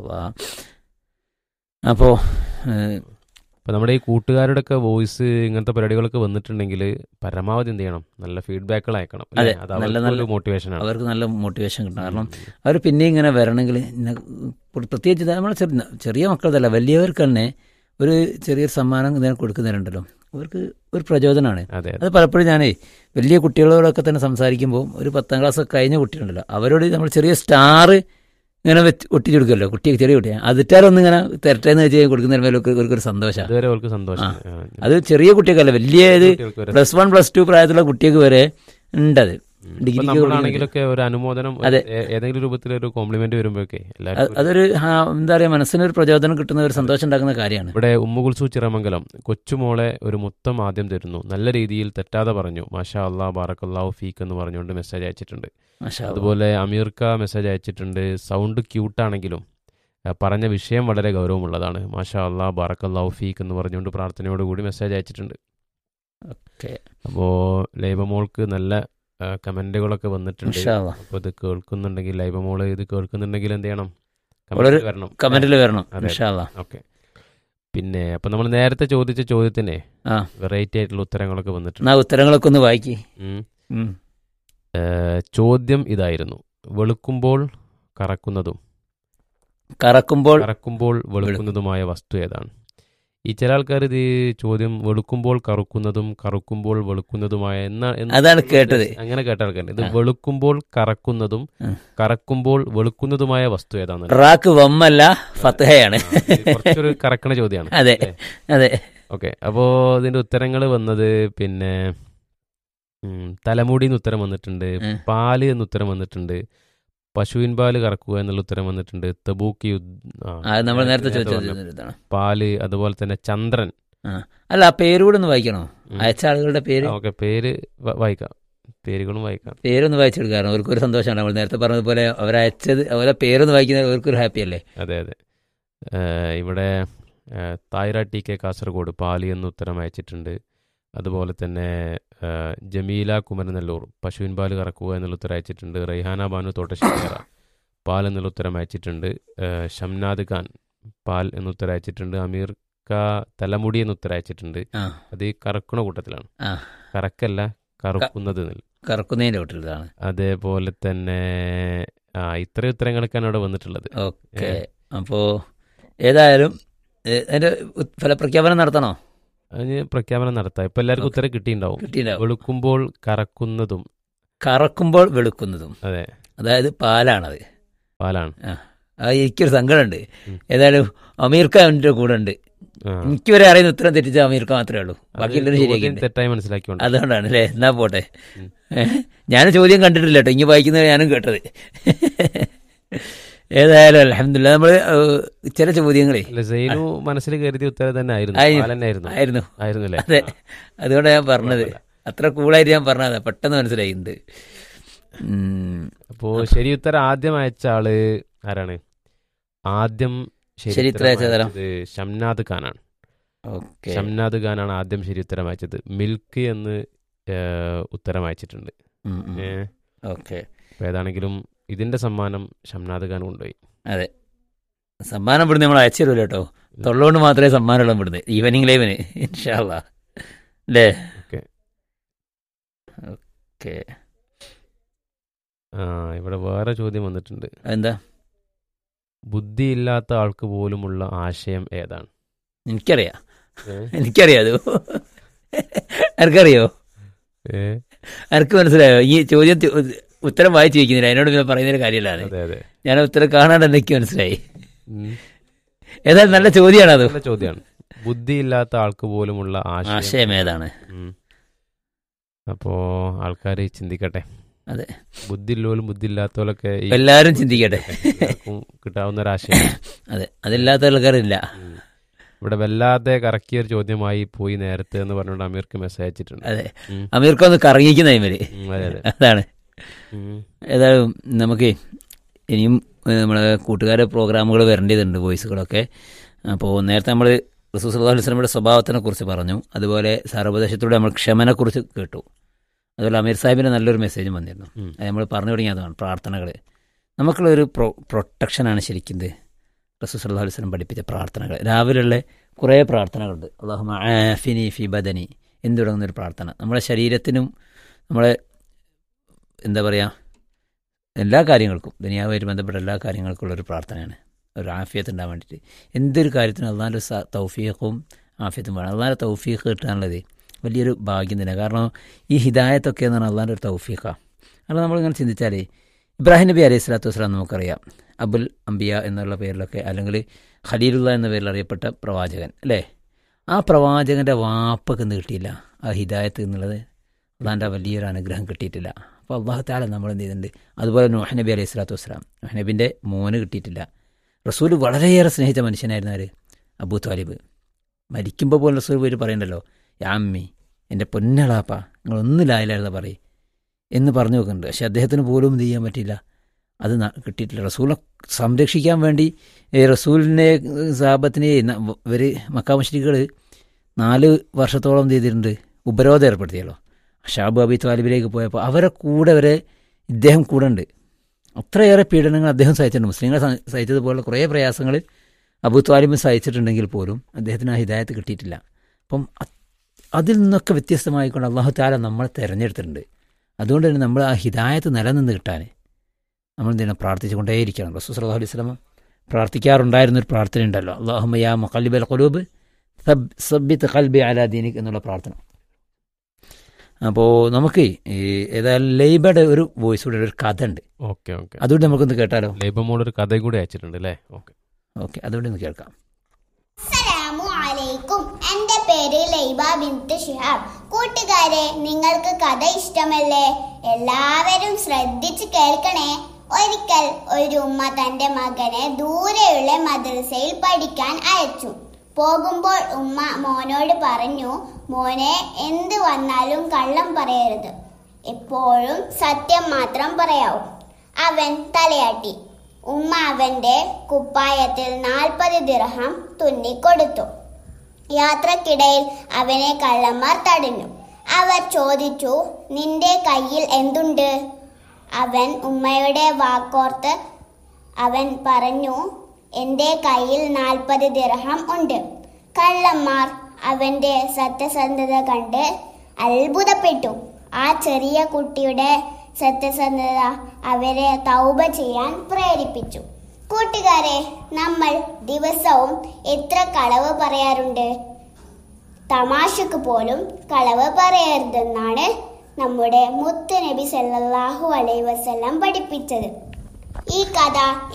അപ്പോൾ അപ്പോൾ നമ്മുടെ ഈ കൂട്ടുകാരുടെ ഒക്കെ വോയിസ് ഇങ്ങനത്തെ പരിപാടികളൊക്കെ വന്നിട്ടുണ്ടെങ്കിൽ പരമാവധി എന്ത് ചെയ്യണം നല്ല ഫീഡ്ബാക്കുകൾ അയക്കണം അല്ലേ? അതെ, അത് നല്ല അവർക്ക് നല്ല- ഒരു മോട്ടിവേഷനാണ് അവർക്ക് നല്ല മോട്ടിവേഷൻ കിട്ടണം കാരണം അവർ പിന്നെ ഇങ്ങനെ വരണമെങ്കിൽ ഇന്ന- പ്രത്യേകിച്ച് നമ്മൾ ചെറിയ ചെറിയ മക്കളതല്ല വലിയവർക്ക് തന്നെ ഒരു ചെറിയൊരു സമ്മാനം ഇങ്ങനെ കൊടുക്കുന്നവരുണ്ടല്ലോ അവർക്ക് ഒരു പ്രചോദനമാണ് അതെ അതെ അത് പലപ്പോഴും ഞാനേ വലിയ കുട്ടികളോടൊക്കെ തന്നെ സംസാരിക്കുമ്പോൾ ഒരു പത്താം ക്ലാസ് ഒക്കെ കഴിഞ്ഞ കുട്ടികളുണ്ടല്ലോ അവരോട് നമ്മൾ ചെറിയ സ്റ്റാർ ഇങ്ങനെ വെച്ച് ഒട്ടിച്ചു കൊടുക്കുമല്ലോ കുട്ടിക്ക് ചെറിയ കുട്ടിയാണ് അതിട്ടാലൊന്നും ഇങ്ങനെ തരട്ടേന്ന് വെച്ച് കൊടുക്കുന്നതിന് മേലെ ഒരു സന്തോഷമാണ് അതുവരെ അവർക്ക് സന്തോഷം ആ. ആ. അത് ചെറിയ കുട്ടിയൊക്കെയല്ല വലിയ ഇത് കുട്ടികൾക്ക് വരെ പ്ലസ് വൺ പ്ലസ് ടു പ്രായത്തിലുള്ള കുട്ടിക്ക് വരെ ഉണ്ടത് ഉം. ഡിഗ്രിക്ക് ഇപ്പൊ നമ്മളാണെങ്കിലൊക്കെ ഒരു അനുമോദനം അതെ. ഏ- ഏതെങ്കിലും രൂപത്തിൽ ഒരു കോംപ്ലിമെന്റ് വരുമ്പോഴൊക്കെ അത് എല്ലാവർക്കും അതൊരു ആ, എന്താ പറയുക മനസ്സിനൊരു പ്രചോദനം കിട്ടുന്ന ഒരു സന്തോഷം ഉണ്ടാക്കുന്ന കാര്യമാണ് ഇവിടെ ഉമ്മുകുൽസു ചിറമംഗലം കൊച്ചുമോളെ ഒരു മുത്തം ആദ്യം തരുന്നു നല്ല രീതിയിൽ തെറ്റാതെ പറഞ്ഞു മാഷാ അള്ളാ ബാറക്കല്ലാഹു ഫീക്ക് എന്ന് പറഞ്ഞുകൊണ്ട് മെസ്സേജ് അയച്ചിട്ടുണ്ട് മാഷാ അല്ലാ. അതുപോലെ അമീർക്ക മെസ്സേജ് അയച്ചിട്ടുണ്ട് സൗണ്ട് ക്യൂട്ടാണെങ്കിലും ആ, പറഞ്ഞ വിഷയം വളരെ ഗൗരവമുള്ളതാണ് മാഷാ അള്ളാ ബാറക്കല്ലാഹു ഫീക്ക് എന്ന് പറഞ്ഞുകൊണ്ട് പ്രാർത്ഥനയോട് കൂടി മെസ്സേജ് അയച്ചിട്ടുണ്ട് ഓക്കെ. അപ്പോൾ ലൈബമോൾക്ക് നല്ല ആ, കമന്റുകളൊക്കെ വന്നിട്ടുണ്ട് മാഷാ അല്ലാ. അപ്പോൾ ഇത് കേൾക്കുന്നുണ്ടെങ്കിൽ ലൈബമോള് ഇത് കേൾക്കുന്നുണ്ടെങ്കിൽ എന്ത് ചെയ്യണം വളരെ കമന്റ് വരണം കമന്റിൽ വരണം അതെ. ഇൻഷാല്ലാ ഓക്കെ പിന്നെ അപ്പൊ നമ്മൾ നേരത്തെ ചോദിച്ച ചോദ്യത്തിന് ആ. വെറൈറ്റി ആയിട്ടുള്ള ഉത്തരങ്ങളൊക്കെ വന്നിട്ടുണ്ട് എന്നാ ഉത്തരങ്ങളൊക്കെ ഒന്ന് വായിക്കി ഉം. ഏഹ്, ചോദ്യം ഇതായിരുന്നു വെളുക്കുമ്പോൾ കറക്കുന്നതും കറക്കുമ്പോൾ കറക്കുമ്പോൾ വെളുക്കുന്നതുമായ വസ്തു ഏതാണ് ഈ ചില ആൾക്കാർ ഇത് ഈ ചോദ്യം വെളുക്കുമ്പോൾ കറുക്കുന്നതും കറുക്കുമ്പോൾ വെളുക്കുന്നതുമായ എന്നാ എന്ന് അതാണ് കേട്ടത് അങ്ങനെ കേട്ട ആൾക്കാർ ഇത് ആ. വെളുക്കുമ്പോൾ കറക്കുന്നതും ആ. കറക്കുമ്പോൾ വെളുക്കുന്നതുമായ വസ്തു ഏതാണ് റാക്ക് വമ്മല്ല ഫത്തഹയാണ് കുറച്ചൊരു കറക്കണ ചോദ്യമാണ് അതെ അതെ ഓക്കെ അപ്പോൾ ഇതിന്റെ ഉത്തരങ്ങൾ വന്നത് പിന്നെ ഉം, തലമുടിന്ന് ഉത്തരം വന്നിട്ടുണ്ട് ഉം. പാല് എന്ന് ഉത്തരം വന്നിട്ടുണ്ട് പശുവിൻ പാല് കറക്കുക എന്നുള്ള ഉത്തരം വന്നിട്ടുണ്ട് തബൂക്ക് യുദ്ധ ആ, അത് നമ്മൾ നേരത്തെ നേരത്തെ ചോദിച്ചത് പറഞ്ഞു. ഇതാണ് പാല് അതുപോലെ തന്നെ ചന്ദ്രൻ അല്ല ആ പേര് കൂടെ ഒന്ന് വായിക്കണോ ഉം. അയച്ച ആളുകളുടെ പേര് ഓക്കെ പേര് വ- വായിക്കാം പേരുകളും വായിക്കാം പേരൊന്ന് വായിച്ചെടുക്കാറ് അവർക്കൊരു സന്തോഷമാണ് നമ്മൾ നേരത്തെ പറഞ്ഞതുപോലെ അവരയച്ചത് അവരെ പേരൊന്ന് വായിക്കുന്നത് അവർക്കൊരു ഹാപ്പി അല്ലേ അതെ അതെ ഏഹ് ഇവിടെ ഏഹ് തായ്ര ടി കെ കാസർഗോഡ് പാലി എന്ന് ഉത്തരം അയച്ചിട്ടുണ്ട് അതുപോലെ തന്നെ ഏഹ് ജമീല കുമരനെല്ലൂർ പശുവിൻ പാല് കറക്കുക എന്നുള്ള ഉത്തരം അയച്ചിട്ടുണ്ട് റൈഹാന ബാനു തോട്ടശ്ശേരിയറ പാൽ എന്നുള്ള ഉത്തരം അയച്ചിട്ടുണ്ട് ഏഹ് ഷംനാദ് ഖാൻ പാൽ എന്ന് ഉത്തരം അയച്ചിട്ടുണ്ട് അമീർ ക തലമുടി എന്ന് ഉത്തരം അയച്ചിട്ടുണ്ട് ആ അത് ഈ കറക്കണ കൂട്ടത്തിലാണ് ആ കറക്കല്ല കറുക്കുന്നത് എന്നില്ല കറക്കുന്നതിൻ്റെ വീട്ടിലാണ് അതേപോലെ തന്നെ ആ ഇത്രയും ഉത്തരങ്ങളൊക്കെയാണ് അവിടെ വന്നിട്ടുള്ളത് ഓക്കെ അപ്പോൾ ഏതായാലും ഏ, അതിന്റെ ഉത്- ഫലപ്രഖ്യാപനം നടത്തണോ അതിന് പ്രഖ്യാപനം നടത്താം ഇപ്പൊ എല്ലാവർക്കും ഉത്തരം കിട്ടിയിട്ടുണ്ടാവും കിട്ടിയിട്ടുണ്ടാവും വെളുക്കുമ്പോൾ കറക്കുന്നതും കറക്കുമ്പോൾ വെളുക്കുന്നതും അതെ അതായത് പാലാണത് പാലാണ് അത് എനിക്കൊരു സങ്കടമുണ്ട് ഉം. ഏതായാലും അമീർ ഖാൻ എൻ്റെ കൂടെ ഉണ്ട് ആ. എനിക്ക് വരെ അറിയുന്ന ഉത്തരം തെറ്റിച്ച അമീർ ഖാൻ മാത്രമേ ഉള്ളൂ അത് ബാക്കിയുള്ളവരും ചോദ്യം ശരിയാക്കിയിട്ടുണ്ട് തെറ്റായി മനസ്സിലാക്കിയോണ്ട് അതുകൊണ്ടാണ് അല്ലേ എന്നാ പോട്ടെ ഉം. ഞാൻ ചോദ്യം കണ്ടിട്ടില്ല കേട്ടോ ഇങ്ങനെ വായിക്കുന്നത് ഞാനും കേട്ടത് ഏതായാലും അലഹമില്ല നമ്മൾ ചില ചോദ്യങ്ങളെ അല്ല സൈനു മനസ്സിൽ കരുതിയ ഉത്തരം തന്നെ ആയിരുന്നു ആയി- പാലന്നായിരുന്നു ആയിരുന്നു ആയിരുന്നു അല്ലേ അതെ അതുകൊണ്ടാണ് ഞാൻ പറഞ്ഞത് അത്ര കൂളായിട്ട് ഞാൻ പറഞ്ഞത് പെട്ടെന്ന് മനസ്സിലായിട്ടുണ്ട് ഉം. അപ്പോ ശരി ഉത്തരം ആദ്യം അയച്ച ആള് ആരാണ് ആദ്യം ശരി ഉത്തരം അയച്ചത് ആരാ? അയച്ചത് ഷംനാദ് ഖാനാണ് ഓക്കെ ഷംനാദ് ഖാനാണ് ആദ്യം ശരി ഉത്തരം അയച്ചത് മിൽക്ക് എന്ന് ഏഹ്, ഉത്തരം അയച്ചിട്ടുണ്ട് ഉം, ഉം. ഏഹ്, ഓക്കെ അപ്പൊ ഏതാണെങ്കിലും ഇതിന്റെ സമ്മാനം ഷംനാദ് ഖാൻ കൊണ്ടുപോയി അതെ സമ്മാനം ഇവിടുന്ന് നമ്മൾ അയച്ചു തരുമല്ലോ കേട്ടോ തൊള്ളോണ്ട് മാത്രമേ സമ്മാനമുള്ളൂ ഇവിടുന്ന് ഈവനിങ് ലൈവിന് ഇൻഷാല്ല അല്ലേ ഓക്കെ ഓക്കെ ആ ഇവിടെ വേറെ ചോദ്യം വന്നിട്ടുണ്ട് എന്താ ബുദ്ധിയില്ലാത്ത ആൾക്ക് പോലുമുള്ള ആശയം ഏതാണ് എനിക്കറിയാം ഏ? എനിക്കറിയാം അത് ആർക്കറിയോ ഏ? ആർക്ക് മനസ്സിലായോ ഈ ചോദ്യം തി- ഉത്തരം വായിച്ചു വയ്ക്കുന്നില്ല അതിനോട് പിന്നെ പറയുന്നൊരു കാര്യമില്ലാണ് അതെ അതെ ഞാൻ ഉത്തരം കാണാണ്ട് എനിക്ക് മനസ്സിലായി ഉം. ഏതായാലും നല്ല ചോദ്യമാണ് അത് നല്ല ചോദ്യമാണ് ബുദ്ധിയില്ലാത്ത ആൾക്ക് പോലുമുള്ള ആശയം ആശയം ഏതാണ് ഉം. അപ്പോ ആൾക്കാർ ചിന്തിക്കട്ടെ അതെ ബുദ്ധിയുള്ളവരും ബുദ്ധിയില്ലാത്തവരൊക്കെ ഈ എല്ലാവരും ചിന്തിക്കട്ടെ എല്ലാവർക്കും കിട്ടാവുന്ന ഒരു ആശയം അതെ അതില്ലാത്ത ആൾക്കാരില്ല ഉം. ഇവിടെ വല്ലാതെ കറക്കിയ ഒരു ചോദ്യമായി പോയി നേരത്തെ എന്ന് പറഞ്ഞുകൊണ്ട് അമീർക്ക് മെസ്സേജ് അയച്ചിട്ടുണ്ട് അതെ ഉം. അമീർക്കൊന്ന് കറങ്ങിക്കുന്ന ഇവര് ഉം, അതെ അതെ അതാണ് ഉം. ഏതായാലും നമുക്ക് ഇനിയും ഏഹ്, നമ്മളെ കൂട്ടുകാരെ പ്രോഗ്രാമുകൾ വരേണ്ടതുണ്ട് വോയിസുകളൊക്കെ അപ്പോൾ നേരത്തെ നമ്മൾ റസൂസ് അലുസ്ലമിയുടെ സ്വഭാവത്തിനെ കുറിച്ച് പറഞ്ഞു അതുപോലെ സാരോപദേശത്തിലൂടെ നമ്മൾ ക്ഷമനെക്കുറിച്ച് കേട്ടു അതുപോലെ അമീർ സാഹിബിൻ്റെ നല്ലൊരു മെസ്സേജും വന്നിരുന്നു ഉം. അത് നമ്മൾ പറഞ്ഞു തുടങ്ങിയതാണ് പ്രാർത്ഥനകൾ നമുക്കുള്ളൊരു പ്രൊ പ്രൊട്ടക്ഷനാണ് ശരിക്കും ഇത് റസൂസ് അല്ലാഹു വസ്ലം പഠിപ്പിച്ച പ്രാർത്ഥനകൾ രാവിലെയുള്ള കുറേ പ്രാർത്ഥനകളുണ്ട് അള്ളാഹു ആഫിനി ഫി ബദനി എന്ന് തുടങ്ങുന്നൊരു പ്രാർത്ഥന നമ്മുടെ ശരീരത്തിനും നമ്മളെ എന്താ പറയുക എല്ലാ കാര്യങ്ങൾക്കും ദുനിയാവുമായിട്ട് ബന്ധപ്പെട്ട എല്ലാ കാര്യങ്ങൾക്കുള്ള ഒരു പ്രാർത്ഥനയാണ് ഒരു ആഫിയത്ത് ഉണ്ടാകാൻ വേണ്ടിയിട്ട് എന്തൊരു കാര്യത്തിനും അള്ളാൻ്റെ തൗഫീഖും ആഫിയത്തും വേണം അള്ളാൻ്റെ തൗഫീഖ് കിട്ടാനുള്ളത് വലിയൊരു ഭാഗ്യം തന്നെ കാരണം ഈ ഹിദായത്തൊക്കെ എന്ന് പറഞ്ഞാൽ അള്ളാൻ്റെ ഒരു തൗഫീഖാണ് കാരണം നമ്മളിങ്ങനെ ചിന്തിച്ചാലേ ഇബ്രാഹിം നബി അലൈഹി സ്വലാത്തു വസ്സലാം നമുക്കറിയാം അബുൽ അംബിയ എന്നുള്ള പേരിലൊക്കെ അല്ലെങ്കിൽ ഖലീലുള്ള എന്ന പേരിൽ അറിയപ്പെട്ട പ്രവാചകൻ അല്ലേ ആ പ്രവാചകൻ്റെ വാപ്പൊക്കെ എന്ത് കിട്ടിയില്ല ആ ഹിദായത്ത് എന്നുള്ളത് അള്ളാൻ്റെ വലിയൊരു അനുഗ്രഹം കിട്ടിയിട്ടില്ല അപ്പോൾ അള്ളാഹു താല നമ്മൾ എന്ത് ചെയ്തിട്ടുണ്ട് അതുപോലെ നോഹ് നബി അലൈഹി സ്വലാത്തു വസ്സലാം നോഹ് നബിൻ്റെ മോന് കിട്ടിയിട്ടില്ല റസൂൽ വളരെയേറെ സ്നേഹിച്ച മനുഷ്യനായിരുന്നു ആര് അബൂ താലിബ് മരിക്കുമ്പോൾ പോലും റസൂൽ പോയിട്ട് പറയണ്ടല്ലോ യാമ്മി എൻ്റെ പൊന്നളാപ്പ നിങ്ങളൊന്നും ലായിലായിരുന്ന പറയും എന്ന് പറഞ്ഞു നോക്കുന്നുണ്ട് പക്ഷെ അദ്ദേഹത്തിന് പോലും എന്ത് ചെയ്യാൻ പറ്റില്ല അത് ന- കിട്ടിയിട്ടില്ല റസൂലിനെ സംരക്ഷിക്കാൻ വേണ്ടി ഈ റസൂലിനെ സാബത്തിനെ ഇവർ മക്കാമശ്രീകൾ നാല് വർഷത്തോളം എന്ത് ചെയ്തിട്ടുണ്ട് ഉപരോധം ഏർപ്പെടുത്തിയല്ലോ ഷാബു അബി താലിബിലേക്ക് പോയപ്പോൾ അവരെ കൂടെ വരെ ഇദ്ദേഹം കൂടെ ഉണ്ട് അത്രയേറെ പീഡനങ്ങൾ അദ്ദേഹം സഹിച്ചിട്ടുണ്ട് മുസ്ലിങ്ങളെ സ- സഹിച്ചതുപോലെ കുറേ പ്രയാസങ്ങൾ അബു താലിബും സഹിച്ചിട്ടുണ്ടെങ്കിൽ പോലും അദ്ദേഹത്തിന് ആ ഹിദായത്ത് കിട്ടിയിട്ടില്ല അപ്പം അ- അതിൽ നിന്നൊക്കെ വ്യത്യസ്തമായിക്കൊണ്ട് അള്ളാഹു താല നമ്മളെ തിരഞ്ഞെടുത്തിട്ടുണ്ട് അതുകൊണ്ട് തന്നെ നമ്മൾ ആ ഹിദായത്ത് നിലനിന്ന് കിട്ടാൻ നമ്മൾ എന്തിനാ പ്രാർത്ഥിച്ചുകൊണ്ടേയിരിക്കണം റസൂൽ സല്ലല്ലാഹു അലൈഹി വസല്ലം പ്രാർത്ഥിക്കാറുണ്ടായിരുന്നൊരു പ്രാർത്ഥന ഉണ്ടല്ലോ അള്ളാഹുമ യാ മുഖല്ലിബൽ ഖുലൂബ് സബ് സബ്ബിത്ത് ഖൽബി അലാ ദീനിക് എന്നുള്ള പ്രാർത്ഥന അപ്പോൾ നമുക്ക് ഈ ഏതായാലും ലൈബയുടെ ഒരു വോയിസ് കൂടെ ഒരു കഥ ഉണ്ട് ഓക്കെ ഓക്കെ അതുകൊണ്ട് നമുക്കൊന്ന് കേട്ടാലോ ലേബമോട് ഒരു കഥയും കൂടി അയച്ചിട്ടുണ്ട് അല്ലേ ഓക്കെ ഓക്കെ അതുകൊണ്ട് ഒന്ന് കേൾക്കാം അസ്സലാമു അലൈക്കും എന്റെ പേര് ലൈബ ബിന്ത് ഷിഹാബ് കൂട്ടുകാരെ നിങ്ങൾക്ക് കഥ ഇഷ്ടമല്ലേ എല്ലാവരും ശ്രദ്ധിച്ച് കേൾക്കണേ ഒരിക്കൽ ഒരു ഉമ്മ തന്റെ മകനെ ദൂരെയുള്ള മദ്രസയിൽ പഠിക്കാൻ അയച്ചു പോകുമ്പോൾ ഉമ്മ മോനോട് പറഞ്ഞു മോനെ എന്ത് വന്നാലും കള്ളം പറയരുത് എപ്പോഴും സത്യം മാത്രം പറയാവൂ അവൻ തലയാട്ടി ഉമ്മ അവന്റെ കുപ്പായത്തിൽ നാൽപ്പത് ദിർഹം തുന്നിക്കൊടുത്തു യാത്രക്കിടയിൽ അവനെ കള്ളന്മാർ തടഞ്ഞു അവർ ചോദിച്ചു നിന്റെ കയ്യിൽ എന്തുണ്ട് അവൻ ഉമ്മയുടെ വാക്കോർത്ത് അവൻ പറഞ്ഞു എന്റെ കയ്യിൽ നാൽപ്പത് ദിർഹം ഉണ്ട് കള്ളന്മാർ അവന്റെ സത്യസന്ധത കണ്ട് അത്ഭുതപ്പെട്ടു ആ ചെറിയ കുട്ടിയുടെ സത്യസന്ധത അവരെ തൗബ ചെയ്യാൻ പ്രേരിപ്പിച്ചു കൂട്ടുകാരെ നമ്മൾ ദിവസവും എത്ര കളവ് പറയാറുണ്ട് തമാശക്ക് പോലും കളവ് പറയരുതെന്നാണ് നമ്മുടെ മുത്ത് നബി സല്ലല്ലാഹു അലൈഹി വസല്ലം പഠിപ്പിച്ചത് ഈ കഥ